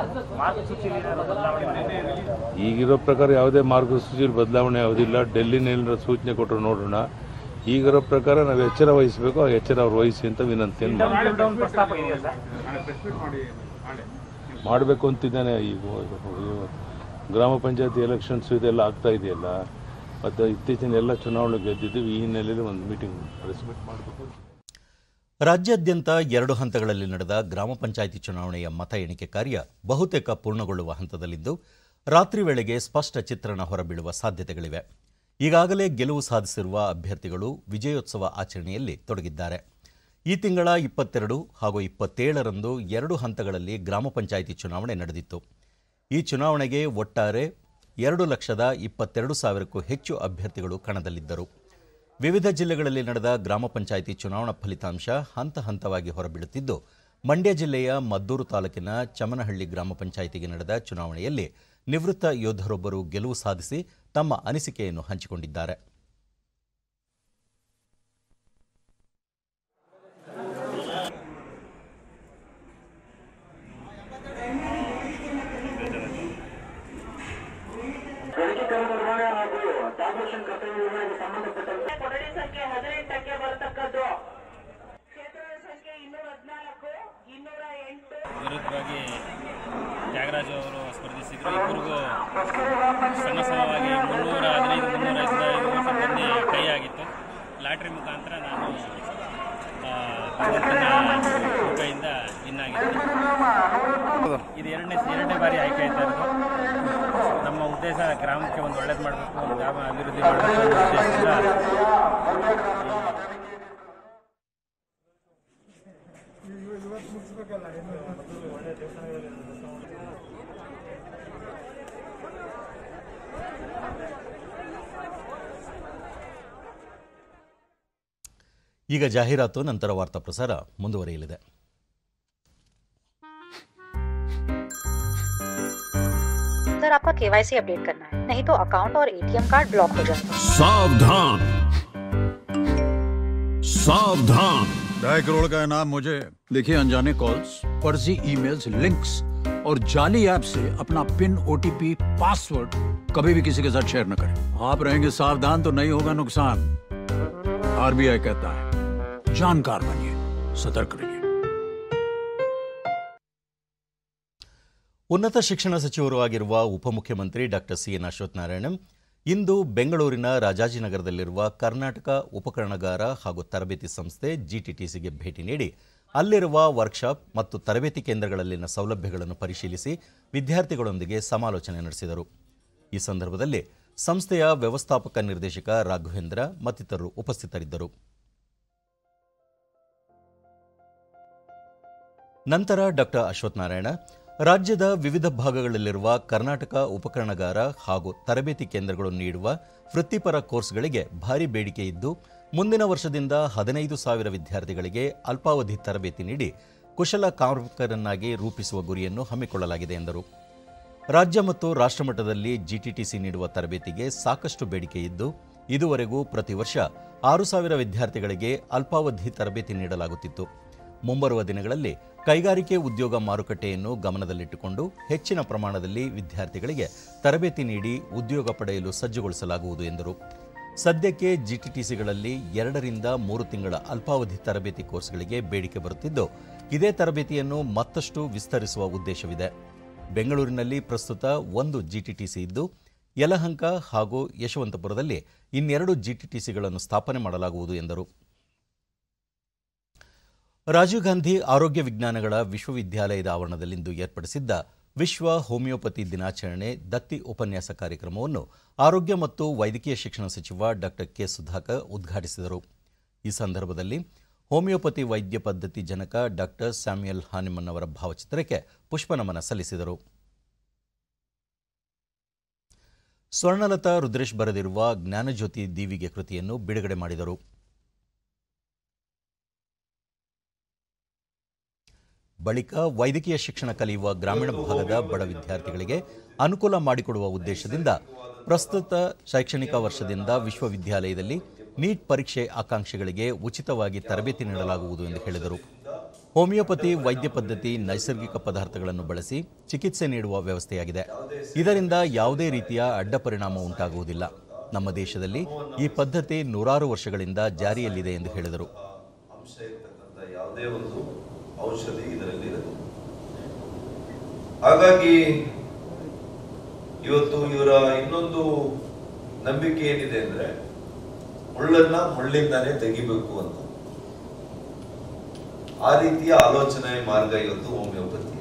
ಈಗಿರೋ ಪ್ರಕಾರ ಯಾವುದೇ ಮಾರ್ಗಸೂಚಿ ಬದಲಾವಣೆ ಯಾವುದಿಲ್ಲ ಡೆಲ್ಲಿನಲ್ಲಿ ಸೂಚನೆ ಕೊಟ್ಟರು ನೋಡೋಣ ಈಗಿರೋ ಪ್ರಕಾರ ನಾವು ಎಚ್ಚರ ವಹಿಸಬೇಕು ಆ ಎಚ್ಚರ ಅವ್ರು ವಹಿಸಿ ಅಂತ ವಿನಂತಿಯನ್ನು ಮಾಡ್ತೀನಿ ಮಾಡಬೇಕು ಅಂತಿದ್ದಾನೆ ಈಗ ಇವ- ಗ್ರಾಮ ಪಂಚಾಯತಿ ಎಲೆಕ್ಷನ್ಸ್ ಇದೆಲ್ಲ ಆಗ್ತಾ ಇದೆಯಲ್ಲ ಮತ್ತು ಇತ್ತೀಚಿನ ಎಲ್ಲ ಚುನಾವಣೆ ಗೆದ್ದಿದ್ದೀವಿ ಈ ಹಿನ್ನೆಲೆಯಲ್ಲಿ ಒಂದು ಮೀಟಿಂಗ್ ರೆಸ್ಪೆಕ್ಟ್ ಮಾಡಬೇಕು ರಾಜ್ಯಾದ್ಯಂತ ಎರಡು ಹಂತಗಳಲ್ಲಿ ನಡೆದ ಗ್ರಾಮ ಪಂಚಾಯಿತಿ ಚುನಾವಣೆಯ ಮತ ಎಣಿಕೆ ಕಾರ್ಯ ಬಹುತೇಕ ಪೂರ್ಣಗೊಳ್ಳುವ ಹಂತದಲ್ಲಿದ್ದು ರಾತ್ರಿ ವೇಳೆಗೆ ಸ್ಪಷ್ಟ ಚಿತ್ರಣ ಹೊರಬೀಳುವ ಸಾಧ್ಯತೆಗಳಿವೆ ಈಗಾಗಲೇ ಗೆಲುವು ಸಾಧಿಸಿರುವ ಅಭ್ಯರ್ಥಿಗಳು ವಿಜಯೋತ್ಸವ ಆಚರಣೆಯಲ್ಲಿ ತೊಡಗಿದ್ದಾರೆ ಈ ತಿಂಗಳ ಇಪ್ಪತ್ತೆರಡು ಹಾಗೂ ಇಪ್ಪತ್ತೇಳರಂದು ಎರಡು ಹಂತಗಳಲ್ಲಿ ಗ್ರಾಮ ಪಂಚಾಯಿತಿ ಚುನಾವಣೆ ನಡೆದಿತ್ತು ಈ ಚುನಾವಣೆಗೆ ಒಟ್ಟಾರೆ ಎರಡು ಲಕ್ಷದ ಇಪ್ಪತ್ತೆರಡು ಸಾವಿರಕ್ಕೂ ಹೆಚ್ಚು ಅಭ್ಯರ್ಥಿಗಳು ಕಣದಲ್ಲಿದ್ದರು ವಿವಿಧ ಜಿಲ್ಲೆಗಳಲ್ಲಿ ನಡೆದ ಗ್ರಾಮ ಪಂಚಾಯಿತಿ ಚುನಾವಣಾ ಫಲಿತಾಂಶ ಹಂತ ಹಂತವಾಗಿ ಹೊರಬೀಳುತ್ತಿದ್ದು ಮಂಡ್ಯ ಜಿಲ್ಲೆಯ ಮದ್ದೂರು ತಾಲೂಕಿನ ಚಮನಹಳ್ಳಿ ಗ್ರಾಮ ಪಂಚಾಯಿತಿಗೆ ನಡೆದ ಚುನಾವಣೆಯಲ್ಲಿ ನಿವೃತ್ತ ಯೋಧರೊಬ್ಬರು ಗೆಲುವು ಸಾಧಿಸಿ ತಮ್ಮ ಅನಿಸಿಕೆಯನ್ನು ಹಂಚಿಕೊಂಡಿದ್ದಾರೆ ಕೊಠಡಿ ಸಂಖ್ಯೆ ಹದಿನೆಂಟಕ್ಕೆ ಬರತಕ್ಕದ್ದು ಕ್ಷೇತ್ರದ ಸಂಖ್ಯೆ ಇನ್ನೂರ ಹದಿನಾಲ್ಕು ಇನ್ನೂರ ಎಂಟು ವಿರುದ್ಧವಾಗಿ ತ್ಯಾಗರಾಜು ಅವರು ಸ್ಪರ್ಧಿಸಿದ್ರು ಇಬ್ಬರಿಗೂ ಸಮ ಸಮವಾಗಿ ಮುನ್ನೂರ ಹದಿನೈದು ಮುನ್ನೂರ ಹದಿನೈದು ವರ್ಷದಲ್ಲಿ ಕೈ ಆಗಿತ್ತು ಲಾಟ್ರಿ ಮುಖಾಂತರ ನಾನು ಆ, ಭಗವಂತನ ಕೃಪೆಯಿಂದ ವಿನ್ ಆಗಿದ್ದೆ ಇದು ಎರಡನೇ ಎರಡನೇ ಬಾರಿ ಆಯ್ಕೆ ಆಯ್ತಾ ಇರೋದು ನಮ್ಮ ಉದ್ದೇಶ ಗ್ರಾಮಕ್ಕೆ ಒಂದು ಒಳ್ಳೇದು ಮಾಡಬೇಕು ಒಂದು ಗ್ರಾಮ ಅಭಿವೃದ್ಧಿ ಮಾಡಬೇಕು ಅನ್ನೋ ಉದ್ದೇಶದಿಂದ ಈಗ ಜಾಹೀರಾತು ನಂತರ ವಾರ್ತಾ ಪ್ರಸಾರ ಮುಂದುವರಿಯಲಿದೆ सर आपका केवाईसी अपडेट करना है नहीं तो अकाउंट और एटीएम कार्ड ब्लॉक हो जाएगा सावधान सावधान ढाई करोड़ का इनाम मुझे देखिए अनजाने कॉल्स फर्जी ईमेल्स लिंक्स और जाली ऐप से अपना पिन ओटीपी पासवर्ड कभी भी किसी के साथ शेयर न करें आप रहेंगे सावधान तो नहीं होगा नुकसान आरबीआई कहता है जानकार बनिए सतर्क रहिए ಉನ್ನತ ಶಿಕ್ಷಣ ಸಚಿವರು ಆಗಿರುವ ಉಪಮುಖ್ಯಮಂತ್ರಿ ಡಾಕ್ಟರ್ ಸಿ ಎನ್ ಅಶ್ವತ್ಥನಾರಾಯಣನ್ ಇಂದು ಬೆಂಗಳೂರಿನ ರಾಜಾಜಿನಗರದಲ್ಲಿರುವ ಕರ್ನಾಟಕ ಉಪಕರಣಗಾರ ಹಾಗೂ ತರಬೇತಿ ಸಂಸ್ಥೆ ಜಿಟಿಟಿಸಿಗೆ ಭೇಟಿ ನೀಡಿ ಅಲ್ಲಿರುವ ವರ್ಕ್ಶಾಪ್ ಮತ್ತು ತರಬೇತಿ ಕೇಂದ್ರಗಳಲ್ಲಿನ ಸೌಲಭ್ಯಗಳನ್ನು ಪರಿಶೀಲಿಸಿ ವಿದ್ಯಾರ್ಥಿಗಳೊಂದಿಗೆ ಸಮಾಲೋಚನೆ ನಡೆಸಿದರು ಈ ಸಂದರ್ಭದಲ್ಲಿ ಸಂಸ್ಥೆಯ ವ್ಯವಸ್ಥಾಪಕ ನಿರ್ದೇಶಕ ರಾಘವೇಂದ್ರ ಮತ್ತಿತರರು ಉಪಸ್ಥಿತರಿದ್ದರು ನಂತರ ಡಾಕ್ಟರ್ ಅಶ್ವಥ್ ನಾರಾಯಣ ರಾಜ್ಯದ ವಿವಿಧ ಭಾಗಗಳಲ್ಲಿರುವ ಕರ್ನಾಟಕ ಉಪಕರಣಗಾರ ಹಾಗೂ ತರಬೇತಿ ಕೇಂದ್ರಗಳು ನೀಡುವ ವೃತ್ತಿಪರ ಕೋರ್ಸ್ಗಳಿಗೆ ಭಾರಿ ಬೇಡಿಕೆ ಇದ್ದು ಮುಂದಿನ ವರ್ಷದಿಂದ ಹದಿನೈದು ಸಾವಿರ ವಿದ್ಯಾರ್ಥಿಗಳಿಗೆ ಅಲ್ಪಾವಧಿ ತರಬೇತಿ ನೀಡಿ ಕುಶಲ ಕಾರ್ಮಿಕರನ್ನಾಗಿ ರೂಪಿಸುವ ಗುರಿಯನ್ನು ಹಮ್ಮಿಕೊಳ್ಳಲಾಗಿದೆ ಎಂದರು ರಾಜ್ಯ ಮತ್ತು ರಾಷ್ಟ್ರಮಟ್ಟದಲ್ಲಿ ಜಿಟಿಟಿಸಿ ನೀಡುವ ತರಬೇತಿಗೆ ಸಾಕಷ್ಟು ಬೇಡಿಕೆ ಇದ್ದು ಇದುವರೆಗೂ ಪ್ರತಿ ವರ್ಷ ಆರು ಸಾವಿರ ವಿದ್ಯಾರ್ಥಿಗಳಿಗೆ ಅಲ್ಪಾವಧಿ ತರಬೇತಿ ನೀಡಲಾಗುತ್ತಿತ್ತು ಮುಂಬರುವ ದಿನಗಳಲ್ಲಿ ಕೈಗಾರಿಕೆ ಉದ್ಯೋಗ ಮಾರುಕಟ್ಟೆಯನ್ನು ಗಮನದಲ್ಲಿಟ್ಟುಕೊಂಡು ಹೆಚ್ಚಿನ ಪ್ರಮಾಣದಲ್ಲಿ ವಿದ್ಯಾರ್ಥಿಗಳಿಗೆ ತರಬೇತಿ ನೀಡಿ ಉದ್ಯೋಗ ಪಡೆಯಲು ಸಜ್ಜುಗೊಳಿಸಲಾಗುವುದು ಎಂದರು ಸದ್ಯಕ್ಕೆ ಜಿಟಿಟಿಸಿಗಳಲ್ಲಿ ಎರಡರಿಂದ ಮೂರು ತಿಂಗಳ ಅಲ್ಪಾವಧಿ ತರಬೇತಿ ಕೋರ್ಸ್ಗಳಿಗೆ ಬೇಡಿಕೆ ಬರುತ್ತಿದ್ದು ಇದೇ ತರಬೇತಿಯನ್ನು ಮತ್ತಷ್ಟು ವಿಸ್ತರಿಸುವ ಉದ್ದೇಶವಿದೆ ಬೆಂಗಳೂರಿನಲ್ಲಿ ಪ್ರಸ್ತುತ ಒಂದು ಜಿಟಿಟಿಸಿ ಇದ್ದು ಯಲಹಂಕ ಹಾಗೂ ಯಶವಂತಪುರದಲ್ಲಿ ಇನ್ನೆರಡು ಜಿಟಿಟಿಸಿಗಳನ್ನು ಸ್ಥಾಪನೆ ಮಾಡಲಾಗುವುದು ಎಂದರು ರಾಜೀವ್ ಗಾಂಧಿ ಆರೋಗ್ಯ ವಿಜ್ಞಾನಗಳ ವಿಶ್ವವಿದ್ಯಾಲಯದ ಆವರಣದಲ್ಲಿಂದು ಏರ್ಪಡಿಸಿದ್ದ ವಿಶ್ವ ಹೋಮಿಯೋಪತಿ ದಿನಾಚರಣೆ ದತ್ತಿ ಉಪನ್ಯಾಸ ಕಾರ್ಯಕ್ರಮವನ್ನು ಆರೋಗ್ಯ ಮತ್ತು ವೈದ್ಯಕೀಯ ಶಿಕ್ಷಣ ಸಚಿವ ಡಾಕ್ಟರ್ ಕೆ ಸುಧಾಕರ್ ಉದ್ಘಾಟಿಸಿದರು ಈ ಸಂದರ್ಭದಲ್ಲಿ ಹೋಮಿಯೋಪತಿ ವೈದ್ಯ ಪದ್ಧತಿ ಜನಕ ಡಾಕ್ಟರ್ ಸ್ಯಾಮ್ಯುಯಲ್ ಹಾನಿಮನ್ ಅವರ ಭಾವಚಿತ್ರಕ್ಕೆ ಪುಷ್ಪನಮನ ಸಲ್ಲಿಸಿದರು ಸ್ವರ್ಣಲತಾ ರುದ್ರೇಶ್ ಬರೆದಿರುವ ಜ್ಞಾನಜ್ಯೋತಿ ದೀವಿಗೆ ಕೃತಿಯನ್ನು ಬಿಡುಗಡೆ ಮಾಡಿದರು ಬಳಿಕ ವೈದ್ಯಕೀಯ ಶಿಕ್ಷಣ ಕಲಿಯುವ ಗ್ರಾಮೀಣ ಭಾಗದ ಬಡ ವಿದ್ಯಾರ್ಥಿಗಳಿಗೆ ಅನುಕೂಲ ಮಾಡಿಕೊಡುವ ಉದ್ದೇಶದಿಂದ ಪ್ರಸ್ತುತ ಶೈಕ್ಷಣಿಕ ವರ್ಷದಿಂದ ವಿಶ್ವವಿದ್ಯಾಲಯದಲ್ಲಿ ನೀಟ್ ಪರೀಕ್ಷೆ ಆಕಾಂಕ್ಷಿಗಳಿಗೆ ಉಚಿತವಾಗಿ ತರಬೇತಿ ನೀಡಲಾಗುವುದು ಎಂದು ಹೇಳಿದರು ಹೋಮಿಯೋಪತಿ ವೈದ್ಯ ಪದ್ಧತಿ ನೈಸರ್ಗಿಕ ಪದಾರ್ಥಗಳನ್ನು ಬಳಸಿ ಚಿಕಿತ್ಸೆ ನೀಡುವ ವ್ಯವಸ್ಥೆಯಾಗಿದೆ ಇದರಿಂದ ಯಾವುದೇ ರೀತಿಯ ಅಡ್ಡ ಪರಿಣಾಮ ಉಂಟಾಗುವುದಿಲ್ಲ ನಮ್ಮ ದೇಶದಲ್ಲಿ ಈ ಪದ್ಧತಿ ನೂರಾರು ವರ್ಷಗಳಿಂದ ಜಾರಿಯಲ್ಲಿದೆ ಎಂದು ಹೇಳಿದರು ಅಂಶ ಇರ್ತಕ್ಕಂಥ ಯಾವುದೇ ಒಂದು ಔಷಧಿ ಇದರಲ್ಲಿ ಇರುತ್ತೆ ಹಾಗಾಗಿ ಇವತ್ತು ಇವರ ಇನ್ನೊಂದು ನಂಬಿಕೆ ಏನಿದೆ ಅಂದ್ರೆ ಮುಳ್ಳನ್ನ ಮುಳ್ಳಿಂದಾನೇ ತೆಗಿಬೇಕು ಅಂತ ಆ ರೀತಿಯ ಆಲೋಚನೆ ಮಾರ್ಗ ಇವತ್ತು homeopathy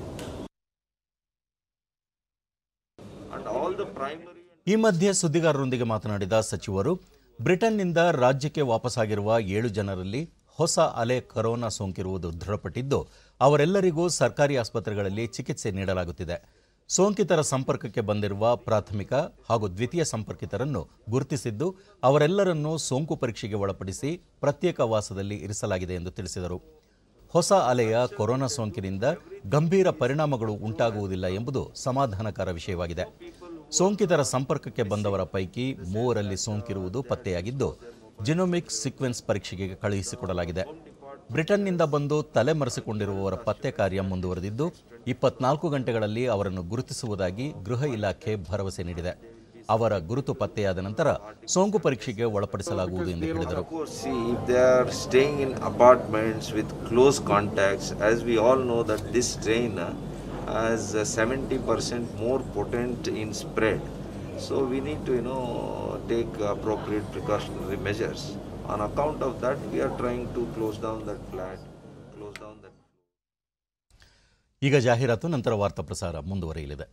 and all the primary ಈ ಮಧ್ಯೆ ಸುದ್ದಿಗಾರರೊಂದಿಗೆ ಮಾತನಾಡಿದ ಸಚಿವರು ಬ್ರಿಟನ್ನಿಂದ ರಾಜ್ಯಕ್ಕೆ ವಾಪಸ್ಸಾಗಿರುವ ಏಳು ಜನರಲ್ಲಿ ಹೊಸ ಅಲೆ ಕೊರೋನಾ ಸೋಂಕಿರುವುದು ದೃಢಪಟ್ಟಿದ್ದು ಅವರೆಲ್ಲರಿಗೂ ಸರ್ಕಾರಿ ಆಸ್ಪತ್ರೆಗಳಲ್ಲಿ ಚಿಕಿತ್ಸೆ ನೀಡಲಾಗುತ್ತಿದೆ ಸೋಂಕಿತರ ಸಂಪರ್ಕಕ್ಕೆ ಬಂದಿರುವ ಪ್ರಾಥಮಿಕ ಹಾಗೂ ದ್ವಿತೀಯ ಸಂಪರ್ಕಿತರನ್ನು ಗುರುತಿಸಿದ್ದು ಅವರೆಲ್ಲರನ್ನೂ ಸೋಂಕು ಪರೀಕ್ಷೆಗೆ ಒಳಪಡಿಸಿ ಪ್ರತ್ಯೇಕ ವಾಸದಲ್ಲಿ ಇರಿಸಲಾಗಿದೆ ಎಂದು ತಿಳಿಸಿದರು ಹೊಸ ಅಲೆಯ ಕೊರೋನಾ ಸೋಂಕಿನಿಂದ ಗಂಭೀರ ಪರಿಣಾಮಗಳು ಉಂಟಾಗುವುದಿಲ್ಲ ಎಂಬುದು ಸಮಾಧಾನಕರ ವಿಷಯವಾಗಿದೆ ಸೋಂಕಿತರ ಸಂಪರ್ಕಕ್ಕೆ ಬಂದವರ ಪೈಕಿ ಮೂವರಲ್ಲಿ ಸೋಂಕಿರುವುದು ಪತ್ತೆಯಾಗಿದ್ದು ಜಿನೋಮಿಕ್ ಸೀಕ್ವೆನ್ಸ್ ಪರೀಕ್ಷೆಗೆ ಕಳುಹಿಸಿಕೊಡಲಾಗಿದೆ ಬ್ರಿಟನ್ನಿಂದ ಬಂದು ತಲೆಮರೆಸಿಕೊಂಡಿರುವವರ ಪತ್ತೆ ಕಾರ್ಯ ಮುಂದುವರೆದಿದ್ದು ಇಪ್ಪತ್ನಾಲ್ಕು ಗಂಟೆಗಳಲ್ಲಿ ಅವರನ್ನು ಗುರುತಿಸುವುದಾಗಿ ಗೃಹ ಇಲಾಖೆ ಭರವಸೆ ನೀಡಿದೆ ಅವರ ಗುರುತು ಪತ್ತೆಯಾದ ನಂತರ ಸೋಂಕು ಪರೀಕ್ಷೆಗೆ ಒಳಪಡಿಸಲಾಗುವುದು ಎಂದು ಹೇಳಿದರು Of course, see if they are staying in apartments with close contacts, as we all know that this strain uh, is uh, 70% more potent in spread. So we need to, you know, take appropriate precautionary measures. On account of that, we are trying to close down that flat, close down that. ಈಗ ಜಾಹೀರಾತು ನಂತರ ವಾರ್ತಾ ಪ್ರಸಾರ ಮುಂದುವರಿಯಲಿದೆ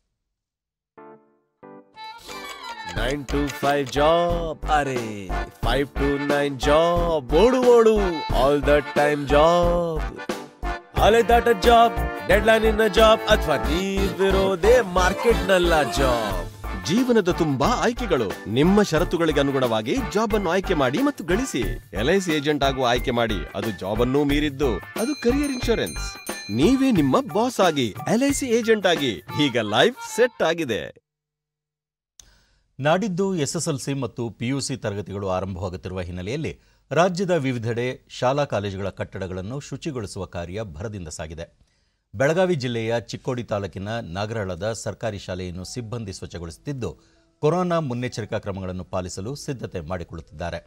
ನೈನ್ ಟು ಫೈವ್ ಜಾಬ್ ಅರೆ ಫೈವ್ ಟು ನೈನ್ ಜಾಬ್ ಓಡು ಓಡು ಆಲ್ ದ ಟೈಮ್ ಜಾಬ್ ಅಲೆದಾಟ ಜಾಬ್ ಡೆಡ್ಲೈನ್ ಇನ್ನ ಜಾಬ್ ಅಥವಾ ನೀವಿರೋದೇ ಮಾರ್ಕೆಟ್ ನಲ್ಲ ಜಾಬ್ ಜೀವನದ ತುಂಬಾ ಆಯ್ಕೆಗಳು ನಿಮ್ಮ ಷರತ್ತುಗಳಿಗೆ ಅನುಗುಣವಾಗಿ ಜಾಬ್ ಅನ್ನು ಆಯ್ಕೆ ಮಾಡಿ ಮತ್ತು ಗಳಿಸಿ ಎಲ್ಐಸಿ ಏಜೆಂಟ್ ಆಗುವ ಆಯ್ಕೆ ಮಾಡಿ ಅದು ಜಾಬ್ ಅನ್ನೂ ಮೀರಿದ್ದು ಅದು ಕರಿಯರ್ ಇನ್ಶೂರೆನ್ಸ್ ನೀವೇ ನಿಮ್ಮ ಬಾಸ್ ಆಗಿ ಎಲ್ಐಸಿ ಏಜೆಂಟ್ ಆಗಿ ಈಗ ಲೈಫ್ ಸೆಟ್ ಆಗಿದೆ ನಾಡಿದ್ದು ಎಸ್ಎಸ್ಎಲ್ಸಿ ಮತ್ತು ಪಿಯುಸಿ ತರಗತಿಗಳು ಆರಂಭವಾಗುತ್ತಿರುವ ಹಿನ್ನೆಲೆಯಲ್ಲಿ ರಾಜ್ಯದ ವಿವಿಧೆಡೆ ಶಾಲಾ ಕಾಲೇಜುಗಳ ಕಟ್ಟಡಗಳನ್ನು ಶುಚಿಗೊಳಿಸುವ ಕಾರ್ಯ ಭರದಿಂದ ಸಾಗಿದೆ ಬೆಳಗಾವಿ ಜಿಲ್ಲೆಯ ಚಿಕ್ಕೋಡಿ ತಾಲೂಕಿನ ನಾಗರಹಳ್ಳದ ಸರ್ಕಾರಿ ಶಾಲೆಯನ್ನು ಸಿಬ್ಬಂದಿ ಸ್ವಚ್ಛಗೊಳಿಸುತ್ತಿದ್ದು ಕೊರೋನಾ ಮುನ್ನೆಚ್ಚರಿಕಾ ಕ್ರಮಗಳನ್ನು ಪಾಲಿಸಲು ಸಿದ್ಧತೆ ಮಾಡಿಕೊಳ್ಳುತ್ತಿದ್ದಾರೆ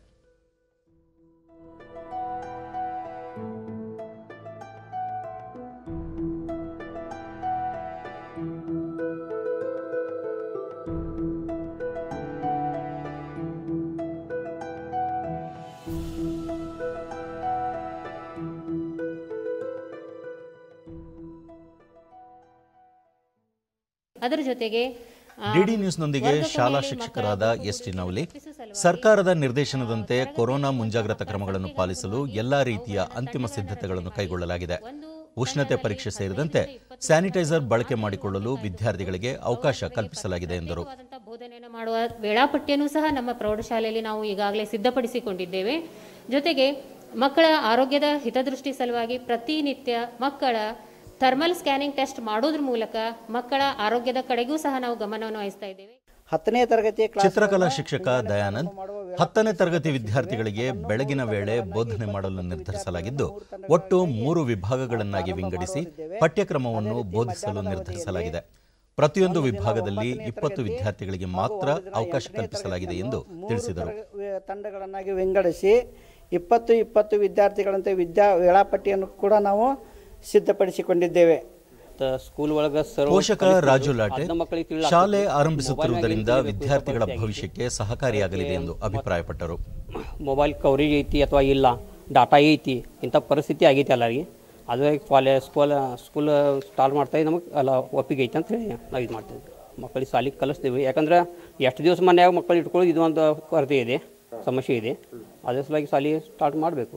ಅದರ ಜೊತೆಗೆ ಆ, ಡಿಡಿ ನ್ಯೂಸ್ನೊಂದಿಗೆ ವರ್ಗ ಶಾಲಾ ಕೊನೆಯಲ್ಲಿ ಶಿಕ್ಷಕರಾದ ಎಸ್ ಟಿ ನವಲಿ ಸರ್ಕಾರದ ನಿರ್ದೇಶನದಂತೆ ಕೊರೋನಾ ಮುಂಜಾಗ್ರತಾ ಕ್ರಮಗಳನ್ನು ಪಾಲಿಸಲು ಎಲ್ಲಾ ರೀತಿಯ ಅಂತಿಮ ಸಿದ್ಧತೆಗಳನ್ನು ಕೈಗೊಳ್ಳಲಾಗಿದೆ ಉಷ್ಣತೆ ಪರೀಕ್ಷೆ ಸೇರಿದಂತೆ ಸ್ಯಾನಿಟೈಸರ್ ಬಳಕೆ ಮಾಡಿಕೊಳ್ಳಲು ವಿದ್ಯಾರ್ಥಿಗಳಿಗೆ ಅವಕಾಶ ಕಲ್ಪಿಸಲಾಗಿದೆ ಎಂದರು ಆದಂಥ ಬೋಧನೆಯನ್ನು ಮಾಡುವ ವೇಳಾಪಟ್ಟಿಯನ್ನು ಸಹ ನಮ್ಮ ಪ್ರೌಢಶಾಲೆಯಲ್ಲಿ ನಾವು ಈಗಾಗಲೇ ಸಿದ್ಧಪಡಿಸಿಕೊಂಡಿದ್ದೇವೆ ಜೊತೆಗೆ ಮಕ್ಕಳ ಆರೋಗ್ಯದ ಹಿತದೃಷ್ಟಿ ಸಲುವಾಗಿ ಪ್ರತಿನಿತ್ಯ ಮಕ್ಕಳ ಥರ್ಮಲ್ ಸ್ಕ್ಯಾನಿಂಗ್ ಟೆಸ್ಟ್ ಮಾಡೋದ್ರ ಮೂಲಕ ಮಕ್ಕಳ ಆರೋಗ್ಯದ ಕಡೆಗೂ ಸಹ ನಾವು ಗಮನವನ್ನು ವಹಿಸ್ತಾ ಇದ್ದೇವೆ ಹತ್ತನೇ ತರಗತಿಯ ಚಿತ್ರಕಲಾ ಶಿಕ್ಷಕ ದಯಾನಂದ್ ಹತ್ತನೇ ತರಗತಿ ವಿದ್ಯಾರ್ಥಿಗಳಿಗೆ ಬೆಳಗಿನ ವೇಳೆ ಬೋಧನೆ ಮಾಡಲು ನಿರ್ಧರಿಸಲಾಗಿದ್ದು ಒಟ್ಟು ಮೂರು ವಿಭಾಗಗಳನ್ನಾಗಿ ವಿಂಗಡಿಸಿ ಪಠ್ಯಕ್ರಮವನ್ನು ಬೋಧಿಸಲು ನಿರ್ಧರಿಸಲಾಗಿದೆ ಪ್ರತಿಯೊಂದು ವಿಭಾಗದಲ್ಲಿ ಇಪ್ಪತ್ತು ವಿದ್ಯಾರ್ಥಿಗಳಿಗೆ ಮಾತ್ರ ಅವಕಾಶ ಕಲ್ಪಿಸಲಾಗಿದೆ ಎಂದು ತಿಳಿಸಿದರು ತಂಡಗಳನ್ನಾಗಿ ವಿಂಗಡಿಸಿ ಇಪ್ಪತ್ತು ಇಪ್ಪತ್ತು ವಿದ್ಯಾರ್ಥಿಗಳಂತೆ ವಿದ್ಯಾ ವೇಳಾಪಟ್ಟಿಯನ್ನು ಕೂಡ ನಾವು ಸಿದ್ಧಪಡಿಸಿಕೊಂಡಿದ್ದೇವೆ ಸ್ಕೂಲ್ ಒಳಗ ಪೋಷಕ ರಾಜು ಲಾಟೆ ಶಾಲೆ ಆರಂಭಿಸುತ್ತಿರುವುದರಿಂದ ವಿದ್ಯಾರ್ಥಿಗಳ ಭವಿಷ್ಯಕ್ಕೆ ಸಹಕಾರಿಯಾಗಲಿದೆ ಎಂದು ಅಭಿಪ್ರಾಯಪಟ್ಟರು ಮೊಬೈಲ್ ಕವರೇಜ್ ಐತಿ ಅಥವಾ ಇಲ್ಲ ಡಾಟಾ ಐತಿ ಇಂಥ ಪರಿಸ್ಥಿತಿ ಆಗೈತಿ ಎಲ್ಲರಿಗೆ ಅದೇ ಕಾಲೇ ಸ್ಕೂಲ್ ಸ್ಕೂಲ್ ಸ್ಟಾರ್ಟ್ ಮಾಡ್ತಾ ನಮಗೆ ಎಲ್ಲ ಒಪ್ಪಿಗೆ ಐತೆ ಅಂತ ಹೇಳಿ ನಾವು ಇದು ಮಾಡ್ತೀವಿ ಮಕ್ಕಳಿಗೆ ಶಾಲೆಗೆ ಕಲಿಸ್ತೀವಿ ಯಾಕಂದ್ರೆ ಎಷ್ಟು ದಿವಸ ಮನ್ಯಾಗ ಮಕ್ಕಳು ಇಟ್ಕೊಳ್ಳೋದು ಇದು ಒಂದು ಕೊರತೆ ಇದೆ ಸಮಸ್ಯೆ ಇದೆ ಅದೇ ಸಲುವಾಗಿ ಶಾಲೆ ಸ್ಟಾರ್ಟ್ ಮಾಡಬೇಕು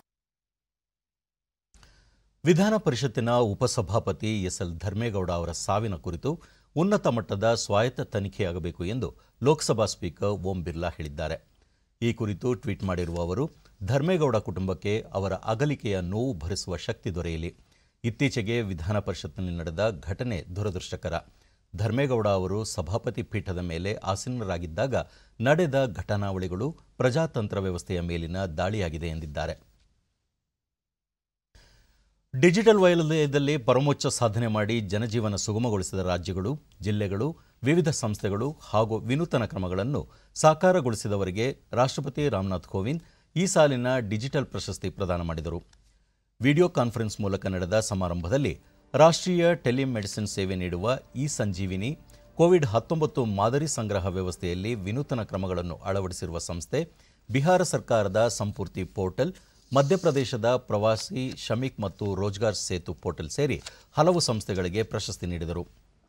ವಿಧಾನ ಪರಿಷತ್ತಿನ ಉಪಸಭಾಪತಿ ಎಸ್ ಎಲ್ ಧರ್ಮೇಗೌಡ ಅವರ ಸಾವಿನ ಕುರಿತು ಉನ್ನತ ಮಟ್ಟದ ಸ್ವಾಯತ್ತ ತನಿಖೆಯಾಗಬೇಕು ಎಂದು ಲೋಕಸಭಾ ಸ್ಪೀಕರ್ ಓಂ ಬಿರ್ಲಾ ಹೇಳಿದ್ದಾರೆ ಈ ಕುರಿತು ಟ್ವೀಟ್ ಮಾಡಿರುವ ಅವರು ಧರ್ಮೇಗೌಡ ಕುಟುಂಬಕ್ಕೆ ಅವರ ಅಗಲಿಕೆಯ ನೋವು ಭರಿಸುವ ಶಕ್ತಿ ದೊರೆಯಲಿ ಇತ್ತೀಚೆಗೆ ವಿಧಾನ ಪರಿಷತ್ನಲ್ಲಿ ನಡೆದ ಘಟನೆ ದುರದೃಷ್ಟಕರ ಧರ್ಮೇಗೌಡ ಅವರು ಸಭಾಪತಿ ಪೀಠದ ಮೇಲೆ ಆಸೀನರಾಗಿದ್ದಾಗ ನಡೆದ ಘಟನಾವಳಿಗಳು ಪ್ರಜಾತಂತ್ರ ವ್ಯವಸ್ಥೆಯ ಮೇಲಿನ ದಾಳಿಯಾಗಿದೆ ಎಂದಿದ್ದಾರೆ ಡಿಜಿಟಲ್ ವಲಯದಲ್ಲಿ ಪರಮೋಚ್ಚ ಸಾಧನೆ ಮಾಡಿ ಜನಜೀವನ ಸುಗಮಗೊಳಿಸಿದ ರಾಜ್ಯಗಳು ಜಿಲ್ಲೆಗಳು ವಿವಿಧ ಸಂಸ್ಥೆಗಳು ಹಾಗೂ ವಿನೂತನ ಕ್ರಮಗಳನ್ನು ಸಾಕಾರಗೊಳಿಸಿದವರಿಗೆ ರಾಷ್ಟ್ರಪತಿ ರಾಮನಾಥ್ ಕೋವಿಂದ್ ಈ ಸಾಲಿನ ಡಿಜಿಟಲ್ ಪ್ರಶಸ್ತಿ ಪ್ರದಾನ ಮಾಡಿದರು ವಿಡಿಯೋ ಕಾನ್ಫರೆನ್ಸ್ ಮೂಲಕ ನಡೆದ ಸಮಾರಂಭದಲ್ಲಿ ರಾಷ್ಟ್ರೀಯ ಟೆಲಿಮೆಡಿಸಿನ್ ಸೇವೆ ನೀಡುವ ಇ ಸಂಜೀವಿನಿ ಕೋವಿಡ್ ಹತ್ತೊಂಬತ್ತು ಮಾದರಿ ಸಂಗ್ರಹ ವ್ಯವಸ್ಥೆಯಲ್ಲಿ ವಿನೂತನ ಕ್ರಮಗಳನ್ನು ಅಳವಡಿಸಿರುವ ಸಂಸ್ಥೆ ಬಿಹಾರ ಸರ್ಕಾರದ ಸಂಪೂರ್ತಿ ಪೋರ್ಟಲ್ ಮಧ್ಯಪ್ರದೇಶದ ಪ್ರವಾಸಿ ಶ್ರಮಿಕ್ ಮತ್ತು ರೋಜ್ಗಾರ್ ಸೇತು ಪೋರ್ಟಲ್ ಸೇರಿ ಹಲವು ಸಂಸ್ಥೆಗಳಿಗೆ ಪ್ರಶಸ್ತಿ ನೀಡಿದರು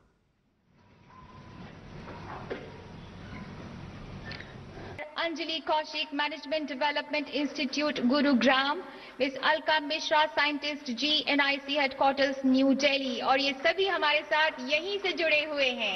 Anjali Kaushik Management Development Institute, Gurugram, Ms. Alka Mishra, Scientist GNIC Headquarters, New Delhi. और ये सभी हमारे साथ यहीं से जुड़े हुए हैं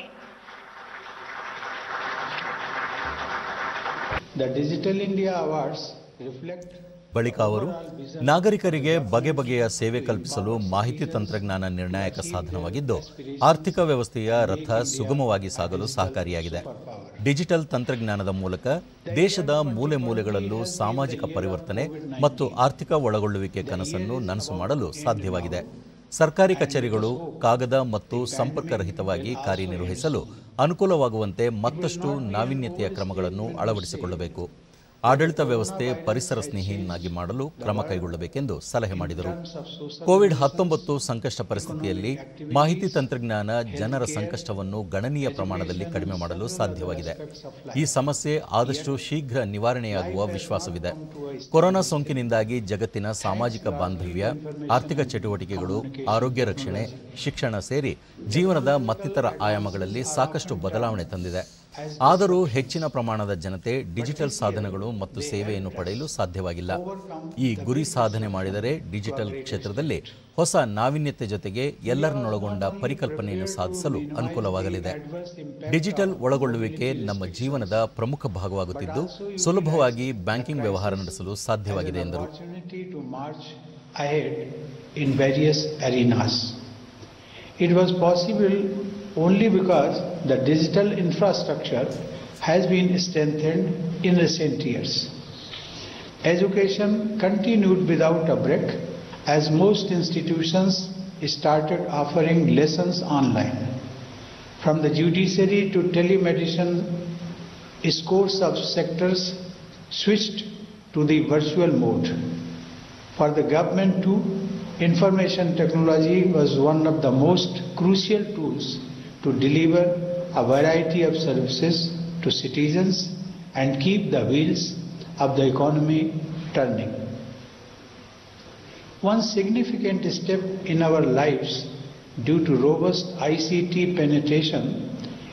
The Digital India Awards reflect ಬಳಿಕ ಅವರು ನಾಗರಿಕರಿಗೆ ಬಗೆ ಬಗೆಯ ಸೇವೆ ಕಲ್ಪಿಸಲು ಮಾಹಿತಿ ತಂತ್ರಜ್ಞಾನ ನಿರ್ಣಾಯಕ ಸಾಧನವಾಗಿದ್ದು ಆರ್ಥಿಕ ವ್ಯವಸ್ಥೆಯ ರಥ ಸುಗಮವಾಗಿ ಸಾಗಲು ಸಹಕಾರಿಯಾಗಿದೆ ಡಿಜಿಟಲ್ ತಂತ್ರಜ್ಞಾನದ ಮೂಲಕ ದೇಶದ ಮೂಲೆ ಮೂಲೆಗಳಲ್ಲೂ ಸಾಮಾಜಿಕ ಪರಿವರ್ತನೆ ಮತ್ತು ಆರ್ಥಿಕ ಒಳಗೊಳ್ಳುವಿಕೆ ಕನಸನ್ನು ನನಸು ಮಾಡಲು ಸಾಧ್ಯವಾಗಿದೆ ಸರ್ಕಾರಿ ಕಚೇರಿಗಳು ಕಾಗದ ಮತ್ತು ಸಂಪರ್ಕರಹಿತವಾಗಿ ಕಾರ್ಯನಿರ್ವಹಿಸಲು ಅನುಕೂಲವಾಗುವಂತೆ ಮತ್ತಷ್ಟು ನಾವೀನ್ಯತೆಯ ಕ್ರಮಗಳನ್ನು ಅಳವಡಿಸಿಕೊಳ್ಳಬೇಕು ಆಡಳಿತ ವ್ಯವಸ್ಥೆ ಪರಿಸರ ಸ್ನೇಹಿಯನ್ನಾಗಿ ಮಾಡಲು ಕ್ರಮ ಕೈಗೊಳ್ಳಬೇಕೆಂದು ಸಲಹೆ ಮಾಡಿದರು ಕೋವಿಡ್ ಹತ್ತೊಂಬತ್ತು ಸಂಕಷ್ಟ ಪರಿಸ್ಥಿತಿಯಲ್ಲಿ ಮಾಹಿತಿ ತಂತ್ರಜ್ಞಾನ ಜನರ ಸಂಕಷ್ಟವನ್ನು ಗಣನೀಯ ಪ್ರಮಾಣದಲ್ಲಿ ಕಡಿಮೆ ಮಾಡಲು ಸಾಧ್ಯವಾಗಿದೆ ಈ ಸಮಸ್ಯೆ ಆದಷ್ಟು ಶೀಘ್ರ ನಿವಾರಣೆಯಾಗುವ ವಿಶ್ವಾಸವಿದೆ ಕೊರೋನಾ ಸೋಂಕಿನಿಂದಾಗಿ ಜಗತ್ತಿನ ಸಾಮಾಜಿಕ ಬಾಂಧವ್ಯ ಆರ್ಥಿಕ ಚಟುವಟಿಕೆಗಳು ಆರೋಗ್ಯ ರಕ್ಷಣೆ ಶಿಕ್ಷಣ ಸೇರಿ ಜೀವನದ ಮತ್ತಿತರ ಆಯಾಮಗಳಲ್ಲಿ ಸಾಕಷ್ಟು ಬದಲಾವಣೆ ತಂದಿದೆ ಆದರೂ ಹೆಚ್ಚಿನ ಪ್ರಮಾಣದ ಜನತೆ ಡಿಜಿಟಲ್ ಸಾಧನಗಳು ಮತ್ತು ಸೇವೆಯನ್ನು ಪಡೆಯಲು ಸಾಧ್ಯವಾಗಿಲ್ಲ ಈ ಗುರಿ ಸಾಧನೆ ಮಾಡಿದರೆ ಡಿಜಿಟಲ್ ಕ್ಷೇತ್ರದಲ್ಲಿ ಹೊಸ ನಾವೀನ್ಯತೆ ಜೊತೆಗೆ ಎಲ್ಲರನ್ನೊಳಗೊಂಡ ಪರಿಕಲ್ಪನೆಯನ್ನು ಸಾಧಿಸಲು ಅನುಕೂಲವಾಗಲಿದೆ ಡಿಜಿಟಲ್ ಒಳಗೊಳ್ಳುವಿಕೆ ನಮ್ಮ ಜೀವನದ ಪ್ರಮುಖ ಭಾಗವಾಗುತ್ತಿದ್ದು ಸುಲಭವಾಗಿ ಬ್ಯಾಂಕಿಂಗ್ ವ್ಯವಹಾರ ನಡೆಸಲು ಸಾಧ್ಯವಾಗಿದೆ ಎಂದರು opportunity to march ahead in various arenas. It was possible only because the digital infrastructure has been strengthened in recent years. Education continued without a break as most institutions started offering lessons online. From the judiciary to telemedicine, scores of sectors switched to the virtual mode. For the government too, information technology was one of the most crucial tools to deliver a variety of services to citizens and keep the wheels of the economy turning. One significant step in our lives due to robust ICT penetration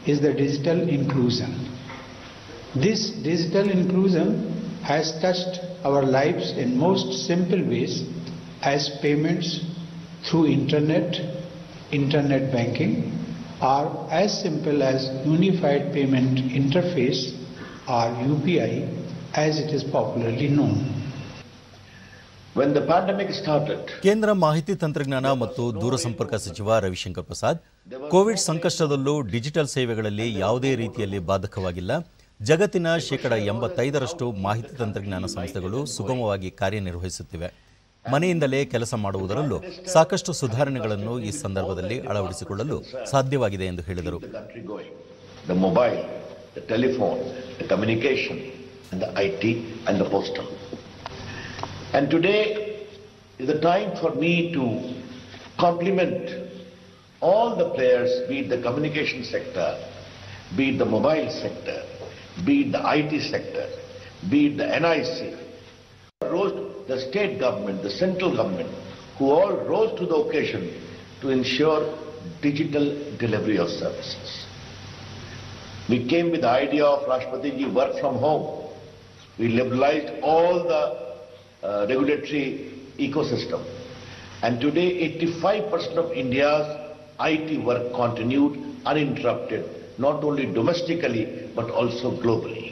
is the digital inclusion. This digital inclusion has touched our lives in most simple ways as payments through internet, internet banking, or as simple as Unified Payment Interface or UPI as it is popularly known. When the pandemic started, ಕೇಂದ್ರ ಮಾಹಿತಿ ತಂತ್ರಜ್ಞಾನ ಮತ್ತು ದೂರಸಂಪರ್ಕ ಸಚಿವ ರವಿಶಂಕರ್ ಪ್ರಸಾದ್ ಕೋವಿಡ್ ಸಂಕಷ್ಟದಲ್ಲೂ ಡಿಜಿಟಲ್ ಸೇವೆಗಳಲ್ಲಿ ಯಾವುದೇ ರೀತಿಯಲ್ಲಿ ಬಾಧಕವಾಗಿಲ್ಲ ಜಗತ್ತಿನ ಶೇಕಡ ಎಂಬತ್ತೈದರಷ್ಟು ಮಾಹಿತಿ ತಂತ್ರಜ್ಞಾನ ಸಂಸ್ಥೆಗಳು ಸುಗಮವಾಗಿ ಕಾರ್ಯನಿರ್ವಹಿಸುತ್ತಿವೆ ಮನೆಯಿಂದಲೇ ಕೆಲಸ ಮಾಡುವುದರಲ್ಲೂ ಸಾಕಷ್ಟು ಸುಧಾರಣೆಗಳನ್ನು ಈ ಸಂದರ್ಭದಲ್ಲಿ ಅಳವಡಿಸಿಕೊಳ್ಳಲು ಸಾಧ್ಯವಾಗಿದೆ ಎಂದು ಹೇಳಿದರು country going. The mobile, the telephone, the communication, and the IT and the postal. And today is the time for me to compliment all the players, be it the communication sector, be it the mobile sector, be it the IT sector, be it the NIC, rose the state government, the central government, who all rose to the occasion to ensure digital delivery of services. We came with the idea of Rashtrapati ji work from home. We liberalized all the uh, regulatory ecosystem. And today 85% of India's IT work continued uninterrupted, not only domestically but also globally.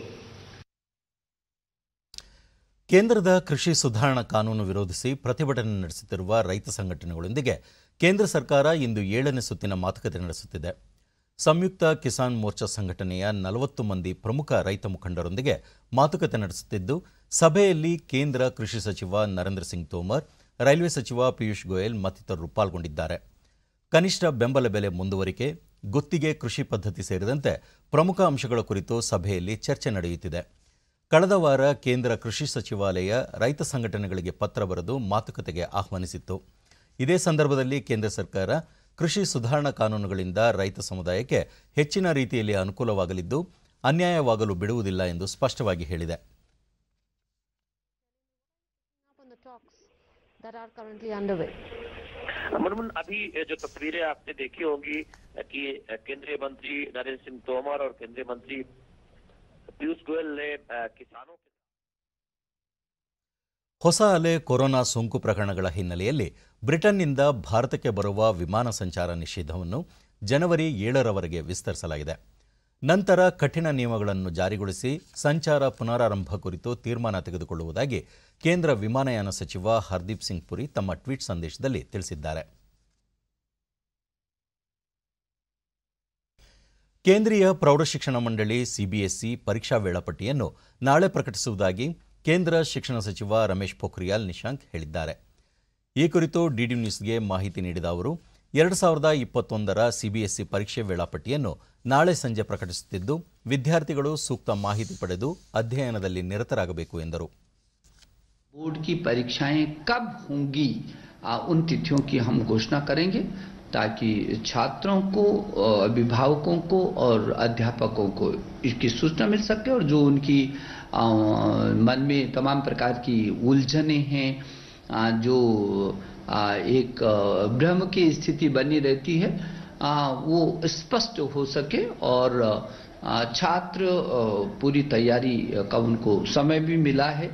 ಕೇಂದ್ರದ ಕೃಷಿ ಸುಧಾರಣಾ ಕಾನೂನು ವಿರೋಧಿಸಿ ಪ್ರತಿಭಟನೆ ನಡೆಸುತ್ತಿರುವ ರೈತ ಸಂಘಟನೆಗಳೊಂದಿಗೆ ಕೇಂದ್ರ ಸರ್ಕಾರ ಇಂದು ಏಳನೇ ಸುತ್ತಿನ ಮಾತುಕತೆ ನಡೆಸುತ್ತಿದೆ ಸಂಯುಕ್ತ ಕಿಸಾನ್ ಮೋರ್ಚಾ ಸಂಘಟನೆಯ ನಲವತ್ತು ಮಂದಿ ಪ್ರಮುಖ ರೈತ ಮುಖಂಡರೊಂದಿಗೆ ಮಾತುಕತೆ ನಡೆಸುತ್ತಿದ್ದು ಸಭೆಯಲ್ಲಿ ಕೇಂದ್ರ ಕೃಷಿ ಸಚಿವ ನರೇಂದ್ರ ಸಿಂಗ್ ತೋಮರ್ ರೈಲ್ವೆ ಸಚಿವ ಪಿಯೂಷ್ ಗೋಯಲ್ ಮತ್ತಿತರರು ಪಾಲ್ಗೊಂಡಿದ್ದಾರೆ ಕನಿಷ್ಠ ಬೆಂಬಲ ಬೆಲೆ ಮುಂದುವರಿಕೆ ಗುತ್ತಿಗೆ ಕೃಷಿ ಪದ್ಧತಿ ಸೇರಿದಂತೆ ಪ್ರಮುಖ ಅಂಶಗಳ ಕುರಿತು ಸಭೆಯಲ್ಲಿ ಚರ್ಚೆ ನಡೆಯುತ್ತಿದೆ ಕಳೆದ ವಾರ ಕೇಂದ್ರ ಕೃಷಿ ಸಚಿವಾಲಯ ರೈತ ಸಂಘಟನೆಗಳಿಗೆ ಪತ್ರ ಬರೆದು ಮಾತುಕತೆಗೆ ಆಹ್ವಾನಿಸಿತ್ತು ಇದೇ ಸಂದರ್ಭದಲ್ಲಿ ಕೇಂದ್ರ ಸರ್ಕಾರ ಕೃಷಿ ಸುಧಾರಣಾ ಕಾನೂನುಗಳಿಂದ ರೈತ ಸಮುದಾಯಕ್ಕೆ ಹೆಚ್ಚಿನ ರೀತಿಯಲ್ಲಿ ಅನುಕೂಲವಾಗಲಿದ್ದು ಅನ್ಯಾಯವಾಗಲು ಬಿಡುವುದಿಲ್ಲ ಎಂದು ಸ್ಪಷ್ಟವಾಗಿ ಹೇಳಿದೆ that are currently underway. मुरमुन अभी जो तस्वीरें आपने देखी होंगी कि केंद्रीय मंत्री नरेंद्र सिंह तोमर और केंद्रीय मंत्री पीयूष गोयल ने किसानों ಹೊಸ ಅಲೆ ಕೊರೋನಾ ಸೋಂಕು ಪ್ರಕರಣಗಳ ಹಿನ್ನೆಲೆಯಲ್ಲಿ ಬ್ರಿಟನ್ನಿಂದ ಭಾರತಕ್ಕೆ ಬರುವ ವಿಮಾನ ಸಂಚಾರ ನಿಷೇಧವನ್ನು ಜನವರಿ ಏಳರವರೆಗೆ ವಿಸ್ತರಿಸಲಾಗಿದೆ ನಂತರ ಕಠಿಣ ನಿಯಮಗಳನ್ನು ಜಾರಿಗೊಳಿಸಿ ಸಂಚಾರ ಪುನರಾರಂಭ ಕುರಿತು ತೀರ್ಮಾನ ತೆಗೆದುಕೊಳ್ಳುವುದಾಗಿ ಕೇಂದ್ರ ವಿಮಾನಯಾನ ಸಚಿವ ಹರ್ದೀಪ್ ಸಿಂಗ್ ಪುರಿ ತಮ್ಮ ಟ್ವೀಟ್ ಸಂದೇಶದಲ್ಲಿ ತಿಳಿಸಿದ್ದಾರೆ ಕೇಂದ್ರೀಯ ಪ್ರೌಢಶಿಕ್ಷಣ ಮಂಡಳಿ ಸಿಬಿಎಸ್ಇ ಪರೀಕ್ಷಾ ವೇಳಾಪಟ್ಟಿಯನ್ನು ನಾಳೆ ಪ್ರಕಟಿಸುವುದಾಗಿ ಕೇಂದ್ರ ಶಿಕ್ಷಣ ಸಚಿವ ರಮೇಶ್ ಪೋಖ್ರಿಯಾಲ್ ನಿಶಾಂಕ್ ಹೇಳಿದ್ದಾರೆ ಈ ಕುರಿತು ಡಿಡಿ ನ್ಯೂಸ್ಗೆ ಮಾಹಿತಿ ನೀಡಿದ ಅವರು ಎರಡು ಸಾವಿರದ ಇಪ್ಪತ್ತೊಂದರ ಸಿಬಿಎಸ್ಇ ಪರೀಕ್ಷೆ ವೇಳಾಪಟ್ಟಿಯನ್ನು ನಾಳೆ ಸಂಜೆ ಪ್ರಕಟಿಸುತ್ತಿದ್ದು ವಿದ್ಯಾರ್ಥಿಗಳು ಸೂಕ್ತ ಮಾಹಿತಿ ಪಡೆದು ಅಧ್ಯಯನದಲ್ಲಿ ನಿರತರಾಗಬೇಕು ಎಂದರು बोर्ड की परीक्षाएं कब होंगी आ, उन तिथियों की हम घोषणा करेंगे ताकि छात्रों को अ, अभिभावकों को और अध्यापकों को इसकी सूचना मिल सके और जो उनकी अ, मन में तमाम प्रकार की उलझने हैं अ, जो अ, एक अ, भ्रम की स्थिति बनी रहती है अ, वो स्पष्ट हो सके और अ, छात्र अ, पूरी तैयारी का उनको समय भी मिला है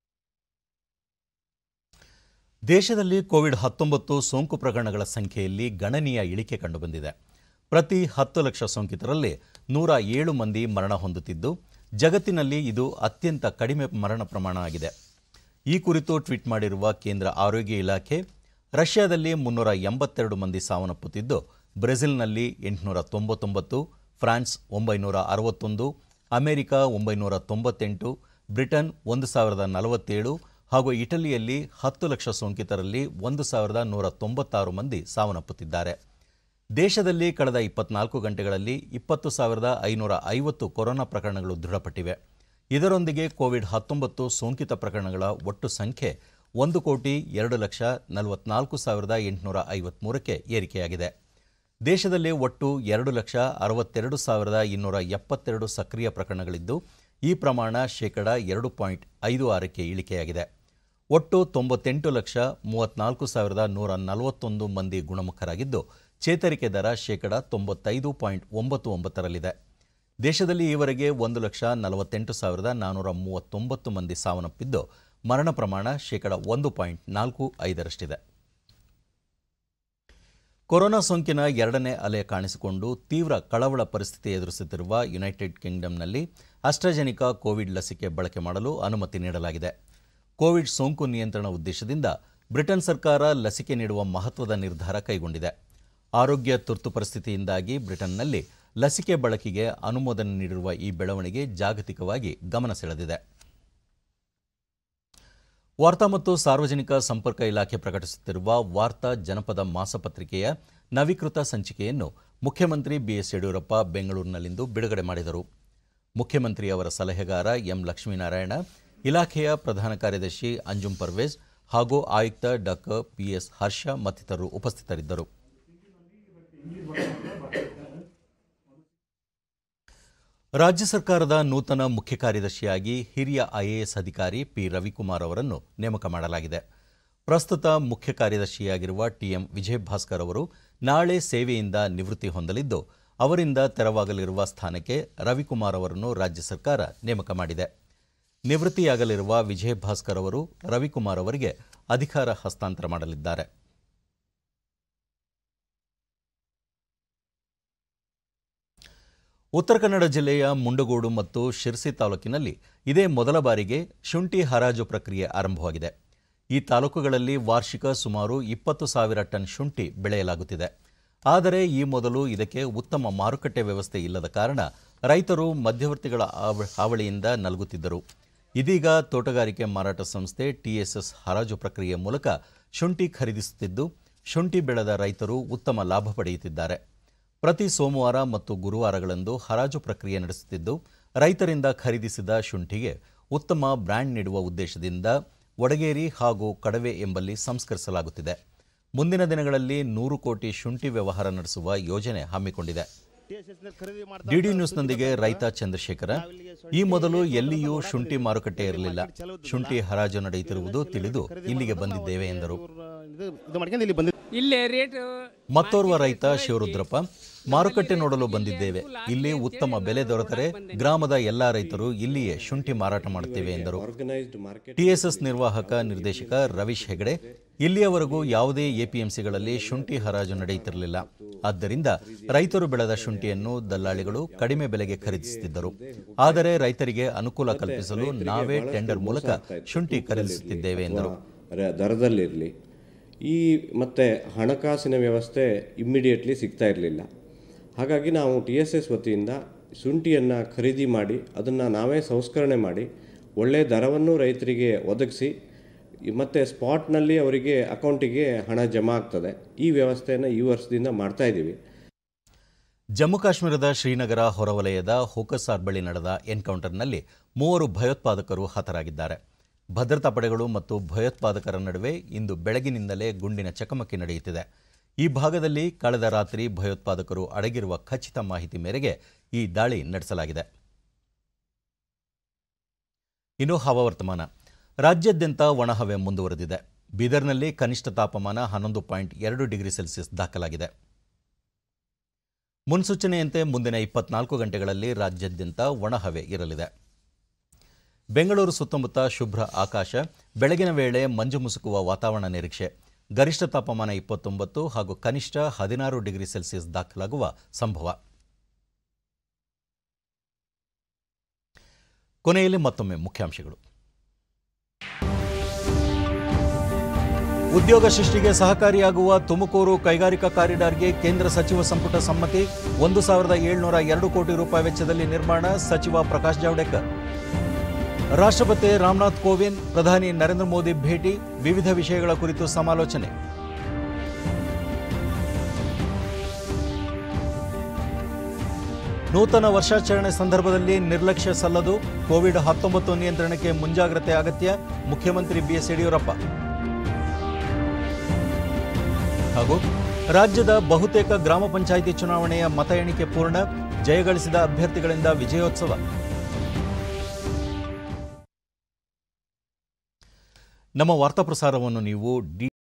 ದೇಶದಲ್ಲಿ ಕೋವಿಡ್ ಹತ್ತೊಂಬತ್ತು ಸೋಂಕು ಪ್ರಕರಣಗಳ ಸಂಖ್ಯೆಯಲ್ಲಿ ಗಣನೀಯ ಇಳಿಕೆ ಕಂಡುಬಂದಿದೆ ಪ್ರತಿ ಹತ್ತು ಲಕ್ಷ ಸೋಂಕಿತರಲ್ಲಿ ನೂರ ಏಳು ಮಂದಿ ಮರಣ ಹೊಂದುತ್ತಿದ್ದು ಜಗತ್ತಿನಲ್ಲಿ ಇದು ಅತ್ಯಂತ ಕಡಿಮೆ ಮರಣ ಪ್ರಮಾಣ ಆಗಿದೆ ಈ ಕುರಿತು ಟ್ವೀಟ್ ಮಾಡಿರುವ ಕೇಂದ್ರ ಆರೋಗ್ಯ ಇಲಾಖೆ ರಷ್ಯಾದಲ್ಲಿ ಮುನ್ನೂರ ಎಂಬತ್ತೆರಡು ಮಂದಿ ಸಾವನ್ನಪ್ಪುತ್ತಿದ್ದು ಬ್ರೆಜಿಲ್ನಲ್ಲಿ ಎಂಟುನೂರ ತೊಂಬತ್ತೊಂಬತ್ತು ಫ್ರಾನ್ಸ್ ಒಂಬೈನೂರ ಅರವತ್ತೊಂದು ಅಮೆರಿಕ ಒಂಬೈನೂರ ತೊಂಬತ್ತೆಂಟು ಬ್ರಿಟನ್ ಒಂದು ಸಾವಿರದ ನಲವತ್ತೇಳು ಹಾಗೂ ಇಟಲಿಯಲ್ಲಿ ಹತ್ತು ಲಕ್ಷ ಸೋಂಕಿತರಲ್ಲಿ ಒಂದು ಸಾವಿರದ ನೂರ ತೊಂಬತ್ತಾರು ಮಂದಿ ಸಾವನ್ನಪ್ಪುತ್ತಿದ್ದಾರೆ ದೇಶದಲ್ಲಿ ಕಳೆದ ಇಪ್ಪತ್ನಾಲ್ಕು ಗಂಟೆಗಳಲ್ಲಿ ಇಪ್ಪತ್ತು ಸಾವಿರದ ಐನೂರ ಐವತ್ತು ಕೊರೋನಾ ಪ್ರಕರಣಗಳು ದೃಢಪಟ್ಟಿವೆ ಇದರೊಂದಿಗೆ ಕೋವಿಡ್ ಹತ್ತೊಂಬತ್ತು ಸೋಂಕಿತ ಪ್ರಕರಣಗಳ ಒಟ್ಟು ಸಂಖ್ಯೆ ಒಂದು ಕೋಟಿ ಎರಡು ಲಕ್ಷ ನಲವತ್ನಾಲ್ಕು ಸಾವಿರದ ಎಂಟುನೂರ ಐವತ್ಮೂರಕ್ಕೆ ಏರಿಕೆಯಾಗಿದೆ ದೇಶದಲ್ಲಿ ಒಟ್ಟು ಎರಡು ಲಕ್ಷ ಅರವತ್ತೆರಡು ಸಾವಿರದ ಇನ್ನೂರ ಎಪ್ಪತ್ತೆರಡು ಸಕ್ರಿಯ ಪ್ರಕರಣಗಳಿದ್ದು ಈ ಪ್ರಮಾಣ ಶೇಕಡ ಎರಡು ಪಾಯಿಂಟ್ ಐದು ಆರಕ್ಕೆ ಇಳಿಕೆಯಾಗಿದೆ ಒಟ್ಟು ತೊಂಬತ್ತೆಂಟು ಲಕ್ಷ ಮೂವತ್ನಾಲ್ಕು ಸಾವಿರದ ನೂರ ನಲವತ್ತೊಂದು ಮಂದಿ ಗುಣಮುಖರಾಗಿದ್ದು ಚೇತರಿಕೆ ದರ ಶೇಕಡ ತೊಂಬತ್ತೈದು ಪಾಯಿಂಟ್ ಒಂಬತ್ತು ಒಂಬತ್ತರಲ್ಲಿದೆ ದೇಶದಲ್ಲಿ ಈವರೆಗೆ ಒಂದು ಲಕ್ಷ ನಲವತ್ತೆಂಟು ಸಾವಿರದ ನಾನ್ನೂರ ಮೂವತ್ತೊಂಬತ್ತು ಮಂದಿ ಸಾವನ್ನಪ್ಪಿದ್ದು ಮರಣ ಪ್ರಮಾಣ ಶೇಕಡ ಒಂದು ಪಾಯಿಂಟ್ ನಾಲ್ಕು ಐದರಷ್ಟಿದೆ ಕೊರೋನಾ ಸೋಂಕಿನ ಎರಡನೇ ಅಲೆ ಕಾಣಿಸಿಕೊಂಡು ತೀವ್ರ ಕಳವಳ ಪರಿಸ್ಥಿತಿ ಎದುರಿಸುತ್ತಿರುವ ಯುನೈಟೆಡ್ ಕಿಂಗ್ಡಮ್ನಲ್ಲಿ ಅಸ್ಟ್ರಾಜೆನಿಕಾ ಕೋವಿಡ್ ಲಸಿಕೆ ಬಳಕೆ ಮಾಡಲು ಅನುಮತಿ ನೀಡಲಾಗಿದೆ ಕೋವಿಡ್ ಸೋಂಕು ನಿಯಂತ್ರಣ ಉದ್ದೇಶದಿಂದ ಬ್ರಿಟನ್ ಸರ್ಕಾರ ಲಸಿಕೆ ನೀಡುವ ಮಹತ್ವದ ನಿರ್ಧಾರ ಕೈಗೊಂಡಿದೆ ಆರೋಗ್ಯ ತುರ್ತು ಪರಿಸ್ಥಿತಿಯಿಂದಾಗಿ ಬ್ರಿಟನ್ನಲ್ಲಿ ಲಸಿಕೆ ಬಳಕೆಗೆ ಅನುಮೋದನೆ ನೀಡಿರುವ ಈ ಬೆಳವಣಿಗೆ ಜಾಗತಿಕವಾಗಿ ಗಮನ ಸೆಳೆದಿದೆ ವಾರ್ತಾ ಮತ್ತು ಸಾರ್ವಜನಿಕ ಸಂಪರ್ಕ ಇಲಾಖೆ ಪ್ರಕಟಿಸುತ್ತಿರುವ ವಾರ್ತಾ ಜನಪದ ಮಾಸಪತ್ರಿಕೆಯ ನವೀಕೃತ ಸಂಚಿಕೆಯನ್ನು ಮುಖ್ಯಮಂತ್ರಿ ಬಿಎಸ್ ಯಡಿಯೂರಪ್ಪ ಬೆಂಗಳೂರಿನಲ್ಲಿಂದು ಬಿಡುಗಡೆ ಮಾಡಿದರು ಮುಖ್ಯಮಂತ್ರಿ ಅವರ ಸಲಹೆಗಾರ ಎಂ ಲಕ್ಷ್ಮೀನಾರಾಯಣ ಇಲಾಖೆಯ ಪ್ರಧಾನ ಕಾರ್ಯದರ್ಶಿ ಅಂಜುಂ ಪರ್ವೇಜ್ ಹಾಗೂ ಆಯುಕ್ತ ಡಾಕ್ಟರ್ ಪಿಎಸ್ ಹರ್ಷ ಮತ್ತಿತರರು ಉಪಸ್ಥಿತರಿದ್ದರು ರಾಜ್ಯ ಸರ್ಕಾರದ ನೂತನ ಮುಖ್ಯ ಕಾರ್ಯದರ್ಶಿಯಾಗಿ ಹಿರಿಯ ಐಎಎಸ್ ಅಧಿಕಾರಿ ಪಿ ರವಿಕುಮಾರ್ ಅವರನ್ನು ನೇಮಕ ಮಾಡಲಾಗಿದೆ ಪ್ರಸ್ತುತ ಮುಖ್ಯ ಕಾರ್ಯದರ್ಶಿಯಾಗಿರುವ ಟಿಎಂ ವಿಜಯ್ ಭಾಸ್ಕರ್ ಅವರು ನಾಳೆ ಸೇವೆಯಿಂದ ನಿವೃತ್ತಿ ಹೊಂದಲಿದ್ದು ಅವರಿಂದ ತೆರವಾಗಲಿರುವ ಸ್ಥಾನಕ್ಕೆ ರವಿಕುಮಾರ್ ಅವರನ್ನು ರಾಜ್ಯ ಸರ್ಕಾರ ನೇಮಕ ಮಾಡಿದೆ ನಿವೃತ್ತಿಯಾಗಲಿರುವ ವಿಜಯ್ ಭಾಸ್ಕರ್ ಅವರು ರವಿಕುಮಾರ್ ಅವರಿಗೆ ಅಧಿಕಾರ ಹಸ್ತಾಂತರ ಮಾಡಲಿದ್ದಾರೆ ಉತ್ತರ ಕನ್ನಡ ಜಿಲ್ಲೆಯ ಮುಂಡಗೋಡು ಮತ್ತು ಶಿರ್ಸಿ ತಾಲೂಕಿನಲ್ಲಿ ಇದೇ ಮೊದಲ ಬಾರಿಗೆ ಶುಂಠಿ ಹರಾಜು ಪ್ರಕ್ರಿಯೆ ಆರಂಭವಾಗಿದೆ ಈ ತಾಲೂಕುಗಳಲ್ಲಿ ವಾರ್ಷಿಕ ಸುಮಾರು ಇಪ್ಪತ್ತು ಸಾವಿರ ಟನ್ ಶುಂಠಿ ಬೆಳೆಯಲಾಗುತ್ತಿದೆ ಆದರೆ ಈ ಮೊದಲು ಇದಕ್ಕೆ ಉತ್ತಮ ಮಾರುಕಟ್ಟೆ ವ್ಯವಸ್ಥೆ ಇಲ್ಲದ ಕಾರಣ ರೈತರು ಮಧ್ಯವರ್ತಿಗಳ ಆವ- ಹಾವಳಿಯಿಂದ ನಲಗುತ್ತಿದ್ದರು ಇದೀಗ ತೋಟಗಾರಿಕೆ ಮಾರಾಟ ಸಂಸ್ಥೆ ಟಿಎಸ್ಎಸ್ ಹರಾಜು ಪ್ರಕ್ರಿಯೆ ಮೂಲಕ ಶುಂಠಿ ಖರೀದಿಸುತ್ತಿದ್ದು ಶುಂಠಿ ಬೆಳೆದ ರೈತರು ಉತ್ತಮ ಲಾಭ ಪಡೆಯುತ್ತಿದ್ದಾರೆ ಪ್ರತಿ ಸೋಮವಾರ ಮತ್ತು ಗುರುವಾರಗಳಂದು ಹರಾಜು ಪ್ರಕ್ರಿಯೆ ನಡೆಸುತ್ತಿದ್ದು ರೈತರಿಂದ ಖರೀದಿಸಿದ ಶುಂಠಿಗೆ ಉತ್ತಮ ಬ್ರ್ಯಾಂಡ್ ನೀಡುವ ಉದ್ದೇಶದಿಂದ ವಡಗೇರಿ ಹಾಗೂ ಕಡವೆ ಎಂಬಲ್ಲಿ ಸಂಸ್ಕರಿಸಲಾಗುತ್ತಿದೆ ಮುಂದಿನ ದಿನಗಳಲ್ಲಿ ನೂರು ಕೋಟಿ ಶುಂಠಿ ವ್ಯವಹಾರ ನಡೆಸುವ ಯೋಜನೆ ಹಮ್ಮಿಕೊಂಡಿದೆ ಡಿಡಿ ನ್ಯೂಸ್ನೊಂದಿಗೆ ರೈತ ಚಂದ್ರಶೇಖರ ಈ ಮೊದಲು ಎಲ್ಲಿಯೂ ಶುಂಠಿ ಮಾರುಕಟ್ಟೆ ಇರಲಿಲ್ಲ ಶುಂಠಿ ಹರಾಜು ನಡೆಯುತ್ತಿರುವುದು ತಿಳಿದು ಇಲ್ಲಿಗೆ ಬಂದಿದ್ದೇವೆ ಎಂದರು ಇಲ್ಲೇ ರೇಟ್ ಮತ್ತೋರ್ವ ರೈತ ಶಿವರುದ್ರಪ್ಪ ಮಾರುಕಟ್ಟೆ ನೋಡಲು ಬಂದಿದ್ದೇವೆ ಇಲ್ಲಿ ಉತ್ತಮ ಬೆಲೆ ದೊರೆತರೆ ಗ್ರಾಮದ ಎಲ್ಲಾ ರೈತರು ಇಲ್ಲಿಯೇ ಶುಂಠಿ ಮಾರಾಟ ಮಾಡುತ್ತೇವೆ ಎಂದರು ಟಿಎಸ್ಎಸ್ ನಿರ್ವಾಹಕ ನಿರ್ದೇಶಕ ರವೀಶ್ ಹೆಗಡೆ ಇಲ್ಲಿಯವರೆಗೂ ಯಾವುದೇ ಎಪಿಎಂಸಿಗಳಲ್ಲಿ ಶುಂಠಿ ಹರಾಜು ನಡೆಯುತ್ತಿರಲಿಲ್ಲ ಆದ್ದರಿಂದ ರೈತರು ಬೆಳೆದ ಶುಂಠಿಯನ್ನು ದಲ್ಲಾಳಿಗಳು ಕಡಿಮೆ ಬೆಲೆಗೆ ಖರೀದಿಸುತ್ತಿದ್ದರು ಆದರೆ ರೈತರಿಗೆ ಅನುಕೂಲ ಕಲ್ಪಿಸಲು ನಾವೇ ಟೆಂಡರ್ ಮೂಲಕ ಶುಂಠಿ ಖರೀದಿಸುತ್ತಿದ್ದೇವೆ ಎಂದರು ರ- ದರದಲ್ಲಿರಲಿ ಈ ಮತ್ತು ಹಣಕಾಸಿನ ವ್ಯವಸ್ಥೆ ಇಮ್ಮಿಡಿಯೇಟ್ಲಿ ಸಿಗ್ತಾ ಇರಲಿಲ್ಲ ಹಾಗಾಗಿ ನಾವು ಟಿ ಎಸ್ ಎಸ್ ವತಿಯಿಂದ ಶುಂಠಿಯನ್ನು ಖರೀದಿ ಮಾಡಿ ಅದನ್ನು ನಾವೇ ಸಂಸ್ಕರಣೆ ಮಾಡಿ ಒಳ್ಳೆಯ ದರವನ್ನು ರೈತರಿಗೆ ಒದಗಿಸಿ ಮತ್ತು ಸ್ಪಾಟ್ನಲ್ಲಿ ಅವರಿಗೆ ಅಕೌಂಟಿಗೆ ಹಣ ಜಮಾ ಆಗ್ತದೆ ಈ ವ್ಯವಸ್ಥೆಯನ್ನು ಈ ವರ್ಷದಿಂದ ಮಾಡ್ತಾ ಇದ್ದೀವಿ ಜಮ್ಮು ಕಾಶ್ಮೀರದ ಶ್ರೀನಗರ ಹೊರವಲಯದ ಹೋಕಸಾರ್ ಬಳಿ ನಡೆದ ಎನ್ಕೌಂಟರ್ನಲ್ಲಿ ಮೂವರು ಭಯೋತ್ಪಾದಕರು ಹತರಾಗಿದ್ದಾರೆ ಭದ್ರತಾ ಪಡೆಗಳು ಮತ್ತು ಭಯೋತ್ಪಾದಕರ ನಡುವೆ ಇಂದು ಬೆಳಗಿನಿಂದಲೇ ಗುಂಡಿನ ಚಕಮಕಿ ನಡೆಯುತ್ತಿದೆ ಈ ಭಾಗದಲ್ಲಿ ಕಳೆದ ರಾತ್ರಿ ಭಯೋತ್ಪಾದಕರು ಅಡಗಿರುವ ಖಚಿತ ಮಾಹಿತಿ ಮೇರೆಗೆ ಈ ದಾಳಿ ನಡೆಸಲಾಗಿದೆ ಇನ್ನು ಹವಾವರ್ತಮಾನ ರಾಜ್ಯಾದ್ಯಂತ ಒಣಹವೆ ಮುಂದುವರೆದಿದೆ ಬೀದರ್ನಲ್ಲಿ ಕನಿಷ್ಠ ತಾಪಮಾನ ಹನ್ನೊಂದು ಪಾಯಿಂಟ್ ಎರಡು ಡಿಗ್ರಿ ಸೆಲ್ಸಿಯಸ್ ದಾಖಲಾಗಿದೆ ಮುನ್ಸೂಚನೆಯಂತೆ ಮುಂದಿನ ಇಪ್ಪತ್ನಾಲ್ಕು ಗಂಟೆಗಳಲ್ಲಿ ರಾಜ್ಯಾದ್ಯಂತ ಒಣಹವೆ ಇರಲಿದೆ ಬೆಂಗಳೂರು ಸುತ್ತಮುತ್ತ ಶುಭ್ರ ಆಕಾಶ ಬೆಳಗಿನ ವೇಳೆ ಮಂಜು ಮುಸುಕುವ ವಾತಾವರಣ ನಿರೀಕ್ಷೆ ಗರಿಷ್ಠ ತಾಪಮಾನ ಇಪ್ಪತ್ತೊಂಬತ್ತು ಹಾಗೂ ಕನಿಷ್ಠ ಹದಿನಾರು ಡಿಗ್ರಿ ಸೆಲ್ಸಿಯಸ್ ದಾಖಲಾಗುವ ಸಂಭವ ಕೊನೆಯಲ್ಲಿ ಮತ್ತೊಮ್ಮೆ ಮುಖ್ಯಾಂಶಗಳು ಉದ್ಯೋಗ ಸೃಷ್ಟಿಗೆ ಸಹಕಾರಿಯಾಗುವ ತುಮಕೂರು ಕೈಗಾರಿಕಾ ಕಾರಿಡಾರ್ಗೆ ಕೇಂದ್ರ ಸಚಿವ ಸಂಪುಟ ಸಮ್ಮತಿ ಒಂದು ಸಾವಿರದ ಏಳ್ನೂರ ಎರಡು ಕೋಟಿ ರೂಪಾಯಿ ವೆಚ್ಚದಲ್ಲಿ ನಿರ್ಮಾಣ ಸಚಿವ ಪ್ರಕಾಶ್ ಜಾವಡೇಕರ್ ರಾಷ್ಟ್ರಪತಿ ರಾಮನಾಥ್ ಕೋವಿಂದ್ ಪ್ರಧಾನಿ ನರೇಂದ್ರ ಮೋದಿ ಭೇಟಿ ವಿವಿಧ ವಿಷಯಗಳ ಕುರಿತು ಸಮಾಲೋಚನೆ ನೂತನ ವರ್ಷಾಚರಣೆ ಸಂದರ್ಭದಲ್ಲಿ ನಿರ್ಲಕ್ಷ್ಯ ಸಲ್ಲದು ಕೋವಿಡ್ ಹತ್ತೊಂಬತ್ತು ನಿಯಂತ್ರಣಕ್ಕೆ ಮುಂಜಾಗ್ರತೆ ಅಗತ್ಯ ಮುಖ್ಯಮಂತ್ರಿ ಬಿಎಸ್ ಯಡಿಯೂರಪ್ಪ ಹಾಗೂ ರಾಜ್ಯದ ಬಹುತೇಕ ಗ್ರಾಮ ಪಂಚಾಯಿತಿ ಚುನಾವಣೆಯ ಮತ ಎಣಿಕೆ ಪೂರ್ಣ ಜಯಗಳಿಸಿದ ಅಭ್ಯರ್ಥಿಗಳಿಂದ ವಿಜಯೋತ್ಸವ ನಮ್ಮ ವಾರ್ತಾ ಪ್ರಸಾರವನ್ನು ನೀವು ಡಿ